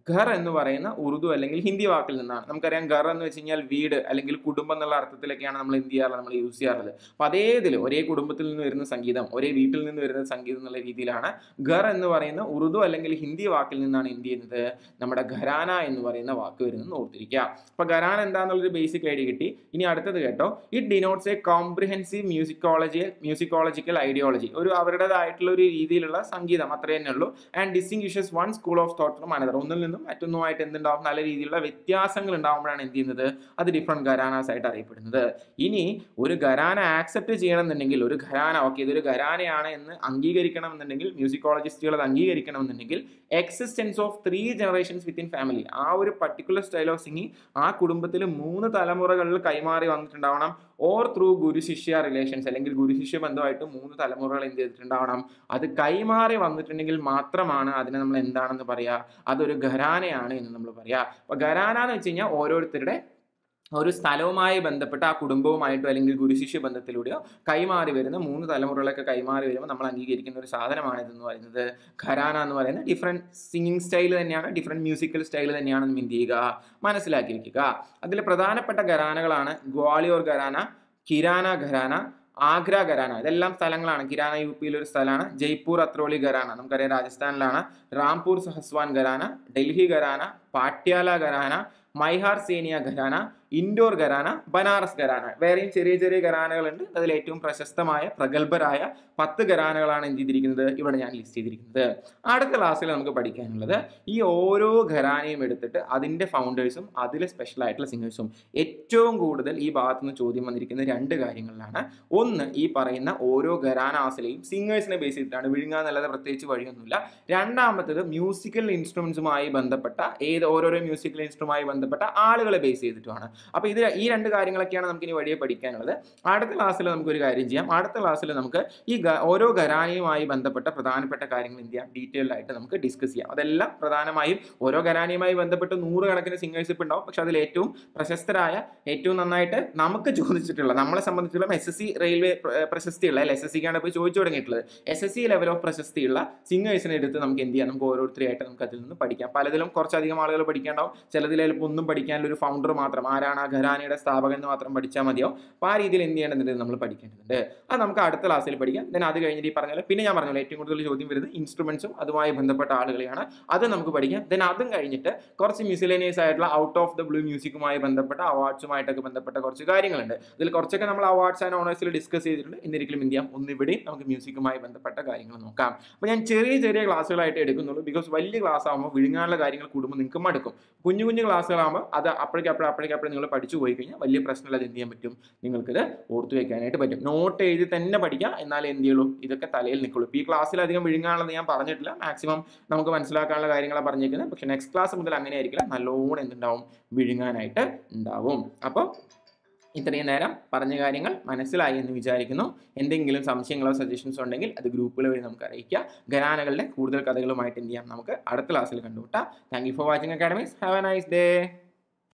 ഘർ എന്ന് പറയുന്ന ഉറുദു അല്ലെങ്കിൽ ഹിന്ദി വാക്കിൽ നിന്നാണ് നമുക്കറിയാം ഘർ എന്ന് വെച്ച് കഴിഞ്ഞാൽ വീട് അല്ലെങ്കിൽ കുടുംബം എന്നുള്ള അർത്ഥത്തിലൊക്കെയാണ് നമ്മൾ എന്ത് ചെയ്യാറുള്ളത് നമ്മൾ യൂസ് ചെയ്യാറുള്ളത് അപ്പോൾ അതേ ഇതിൽ ഒരേ കുടുംബത്തിൽ നിന്ന് വരുന്ന സംഗീതം ഒരേ വീട്ടിൽ നിന്ന് വരുന്ന സംഗീതം എന്നുള്ള രീതിയിലാണ് ഘർ എന്ന് പറയുന്ന ഉറുദു അല്ലെങ്കിൽ ഹിന്ദി വാക്കിൽ നിന്നാണ് എന്ത് ചെയ്യുന്നത് നമ്മുടെ ഘരാന എന്ന് പറയുന്ന വാക്ക് വരുന്നത് ഓർത്തിരിക്കുക അപ്പോൾ ഘരാന എന്താണെന്നുള്ളൊരു ബേസിക് ഐഡിയ കിട്ടി ഇനി അടുത്തത് കേട്ടോ it denotes a comprehensive musicology musicological ideology ഒരു അവരുടേതായിട്ടുള്ള ഒരു രീതിയിലുള്ള സംഗീതം അത്രേ തന്നെ ഉള്ളൂ and distinguishes one school of thought from another ഒന്നിൽ നിന്നും മറ്റൊന്നുമായിട്ട് എന്തുണ്ടാവും നല്ല രീതിയിലുള്ള വ്യത്യാസങ്ങൾ ഉണ്ടാകുമ്പോഴാണ് എന്ത് ചെയ്യുന്നത് അത് ഡിഫറെൻറ്റ് ഘരാനാസ് ആയിട്ട് അറിയപ്പെടുന്നത് ഇനി ഒരു ഘരാന ആക്സെപ്റ്റ് ചെയ്യണമെന്നുണ്ടെങ്കിൽ ഒരു ഘരാന ഓക്കെ ഇതൊരു ഘരാനയാണ് എന്ന് അംഗീകരിക്കണം എന്നുണ്ടെങ്കിൽ മ്യൂസിക്കോളജിസ്റ്റുകൾ അത് അംഗീകരിക്കണം എന്നുണ്ടെങ്കിൽ existence of three generations within family ആ ഒരു പർട്ടിക്കുലർ സ്റ്റൈൽ ഓഫ് സിംഗിങ് ആ കുടുംബത്തിൽ മൂന്ന് തലമുറകളിൽ കൈമാറി വന്നിട്ടുണ്ടാവണം ഓർ ത്രൂ ഗുരുശിഷ്യ റിലേഷൻസ് അല്ലെങ്കിൽ ഗുരുശിഷ്യ ബന്ധമായിട്ട് മൂന്ന് തലമുറകൾ എന്ത് ചെയ്തിട്ടുണ്ടാവണം അത് കൈമാറി വന്നിട്ടുണ്ടെങ്കിൽ മാത്രമാണ് അതിനെ നമ്മൾ എന്താണെന്ന് പറയുക അതൊരു ഘരാനയാണ് എന്ന് നമ്മൾ പറയുക അപ്പൊ ഘരാന എന്ന് വെച്ച് കഴിഞ്ഞാൽ ഓരോരുത്തരുടെ ഒരു സ്ഥലവുമായി ബന്ധപ്പെട്ട ആ കുടുംബവുമായിട്ടോ അല്ലെങ്കിൽ ഗുരുശിഷ്യ ബന്ധത്തിലൂടെയോ കൈമാറി വരുന്ന മൂന്ന് തലമുറകളൊക്കെ കൈമാറി വരുമ്പോൾ നമ്മൾ അംഗീകരിക്കുന്ന ഒരു സാധനമാണ് ഇതെന്ന് പറയുന്നത് ഖരാന എന്ന് പറയുന്ന ഡിഫറെൻറ്റ് സിംഗിങ് സ്റ്റൈൽ തന്നെയാണ് ഡിഫറെൻറ്റ് മ്യൂസിക്കൽ സ്റ്റൈൽ തന്നെയാണ് എന്ത് ചെയ്യുക മനസ്സിലാക്കി വെക്കുക അതിൽ പ്രധാനപ്പെട്ട ഘരാനകളാണ് ഗ്വാളിയോർ ഘരാന കിരാന ഘരാന ആഗ്ര ഘരാന ഇതെല്ലാം സ്ഥലങ്ങളാണ് കിരാന യു പിയിലെ ഒരു സ്ഥലമാണ് ജയ്പൂർ അത്രോളി ഘരാന നമുക്കറിയാം രാജസ്ഥാനിലാണ് റാംപൂർ സഹസ്വാൻ ഘരാന ഡൽഹി ഘരാന പാട്യാല ഘരാന മൈഹാർ സേനിയ ഘരാന ഇൻഡോർ ഘരാന ബനാറസ് ഘരാന വേറെയും ചെറിയ ചെറിയ ഘരാനകളുണ്ട് അതിൽ ഏറ്റവും പ്രശസ്തമായ പ്രഗത്ഭരായ പത്ത് ഘരാനകളാണ് എന്ത് ചെയ്തിരിക്കുന്നത് ഇവിടെ ഞാൻ ലിസ്റ്റ് ചെയ്തിരിക്കുന്നത് അടുത്ത ക്ലാസ്സിൽ നമുക്ക് പഠിക്കാനുള്ളത് ഈ ഓരോ ഘരാനയും എടുത്തിട്ട് അതിൻ്റെ ഫൗണ്ടേഴ്സും അതിൽ സ്പെഷ്യൽ ആയിട്ടുള്ള സിംഗേഴ്സും ഏറ്റവും കൂടുതൽ ഈ ഭാഗത്തു നിന്ന് ചോദ്യം വന്നിരിക്കുന്ന രണ്ട് കാര്യങ്ങളിലാണ് ഒന്ന് ഈ പറയുന്ന ഓരോ ഘരാനാസിലെയും സിംഗേഴ്സിനെ ബേസ് ചെയ്തിട്ടാണ് വിഴുങ്ങാന്നല്ലാതെ പ്രത്യേകിച്ച് വഴിയൊന്നുമില്ല രണ്ടാമത്തത് മ്യൂസിക്കൽ ഇൻസ്ട്രുമെന്റ്സുമായി ബന്ധപ്പെട്ട ഏത് ഓരോരോ മ്യൂസിക്കൽ ഇൻസ്ട്രുമായി ബന്ധപ്പെട്ട ആളുകളെ ബേസ് ചെയ്തിട്ടുമാണ് അപ്പോൾ ഇത് ഈ രണ്ട് കാര്യങ്ങളൊക്കെയാണ് നമുക്ക് ഇനി വഴിയെ പഠിക്കാനുള്ളത് അടുത്ത ക്ലാസ്സിൽ നമുക്ക് ഒരു കാര്യം ചെയ്യാം അടുത്ത ക്ലാസ്സിൽ നമുക്ക് ഈ ഗ- ഓരോ ഘരാനയുമായി ബന്ധപ്പെട്ട പ്രധാനപ്പെട്ട കാര്യങ്ങൾ എന്ത് ചെയ്യാം ഡീറ്റെയിൽഡ് ആയിട്ട് നമുക്ക് ഡിസ്കസ് ചെയ്യാം അതെല്ലാം പ്രധാനമായും ഓരോ ഘരാനയുമായി ബന്ധപ്പെട്ട് നൂറുകണക്കിന് സിംഗേഴ്സ് ഇപ്പം ഉണ്ടാവും പക്ഷെ അതിൽ ഏറ്റവും പ്രശസ്തരായ ഏറ്റവും നന്നായിട്ട് നമുക്ക് ചോദിച്ചിട്ടുള്ള നമ്മളെ സംബന്ധിച്ചുള്ള എസ് എസ് സി റെയിൽവേ പ്ര- പ്രശസ്തിയുള്ള അല്ലെ എസ് എസ് സിക്കാണ് ഇപ്പോൾ ചോദിച്ചു തുടങ്ങിയിട്ടുള്ളത് S S C level of പ്രശസ്തിയുള്ള സിംഗേഴ്സിനെ എടുത്ത് നമുക്ക് എന്ത് ചെയ്യാം നമുക്ക് ഓരോരുത്തരെയായിട്ട് നമുക്ക് അതിൽ നിന്ന് പഠിക്കാം പലതിലും കുറച്ചധികം ആളുകൾ പഠിക്കാണ്ടാവും ചിലതിൽ ചിലപ്പോൾ ഒന്നും പഠിക്കാനുള്ള ഒരു ഫൗണ്ടർ മാത്രം ആരാണ് ആ ഘരാനയുടെ സ്ഥാപകൻ എന്ന് മാത്രം പഠിച്ചാൽ മതിയോ അപ്പോൾ ആ രീതിയിൽ എന്ത് ചെയ്യേണ്ടതുണ്ട് നമ്മൾ പഠിക്കേണ്ടതുണ്ട് അത് നമുക്ക് അടുത്ത ക്ലാസ്സിൽ പഠിക്കാം ദെൻ അത് കഴിഞ്ഞിട്ട് ഈ പറഞ്ഞ പോലെ പിന്നെ ഞാൻ പറഞ്ഞല്ലോ ഏറ്റവും കൂടുതൽ ചോദ്യം വരുന്നത് ഇൻസ്ട്രുമെന്റ്സും അതുമായി ബന്ധപ്പെട്ട ആളുകളെയാണ് അത് നമുക്ക് പഠിക്കാം ദെൻ അതും കഴിഞ്ഞിട്ട് കുറച്ച് മിസിലേനിയസ് ആയിട്ടുള്ള ഔട്ട് ഓഫ് ദ ബ്ലൂ മ്യൂസിക്കുമായി ബന്ധപ്പെട്ട അവാർഡ്സുമായിട്ടൊക്കെ ബന്ധപ്പെട്ട കുറച്ച് കാര്യങ്ങളുണ്ട് ഇതിൽ കുറച്ചൊക്കെ നമ്മൾ അവാർഡ്സ് ആൻഡ് ഓണേഴ്സിൽ ഡിസ്കസ് ചെയ്തിട്ടുണ്ട് എന്നിരിക്കലും എന്ത് ചെയ്യാം ഒന്നിവിടെ നമുക്ക് മ്യൂസിക്കുമായി ബന്ധപ്പെട്ട കാര്യങ്ങൾ നോക്കാം അപ്പോൾ ഞാൻ ചെറിയ ചെറിയ ക്ലാസ്സുകളായിട്ട് എടുക്കുന്നുള്ളൂ ബിക്കോസ് വലിയ ക്ലാസ് ആകുമ്പോൾ വിഴുങ്ങാനുള്ള കാര്യങ്ങൾ കൂടുമ്പോൾ നിങ്ങൾക്ക് മടുക്കും കുഞ്ഞു കുഞ്ഞു ക്ലാസ്സുകളാകുമ്പോൾ അത് അപ്പോഴേക്കപ്പോഴും അപ്പോഴേക്കപ്പോഴും നിങ്ങൾ പഠിച്ചു പോയി കഴിഞ്ഞാൽ വലിയ പ്രശ്നമില്ല അത് എന്ത് ചെയ്യാൻ പറ്റും നിങ്ങൾക്കിത് ഓർത്തു വെക്കാനായിട്ട് പറ്റും നോട്ട് എഴുതി തന്നെ പഠിക്കുക എന്നാലേ എന്ത് ചെയ്യുള്ളൂ ഇതൊക്കെ തലയിൽ നിൽക്കുള്ളൂ ഇപ്പോൾ ഈ ക്ലാസ്സിൽ അധികം വിഴുങ്ങാനുള്ളത് ഞാൻ പറഞ്ഞിട്ടില്ല മാക്സിമം നമുക്ക് മനസ്സിലാക്കാനുള്ള കാര്യങ്ങളാണ് പറഞ്ഞിരിക്കുന്നത് പക്ഷേ നെക്സ്റ്റ് ക്ലാസ് മുതൽ അങ്ങനെ ആയിരിക്കില്ല നല്ലോണം എന്തുണ്ടാവും വിഴുങ്ങാനായിട്ട് ഉണ്ടാവും അപ്പോൾ ഇത്രയും നേരം പറഞ്ഞ കാര്യങ്ങൾ മനസ്സിലായി എന്ന് വിചാരിക്കുന്നു എന്തെങ്കിലും സംശയങ്ങളോ സജഷൻസോ ഉണ്ടെങ്കിൽ അത് ഗ്രൂപ്പുകൾ വഴി നമുക്ക് അറിയിക്കുക ഘരാനകളുടെ കൂടുതൽ കഥകളുമായിട്ട് എന്ത് ചെയ്യാം നമുക്ക് അടുത്ത ക്ലാസ്സിൽ കണ്ടുമുട്ടാം thank you for watching academies have a nice day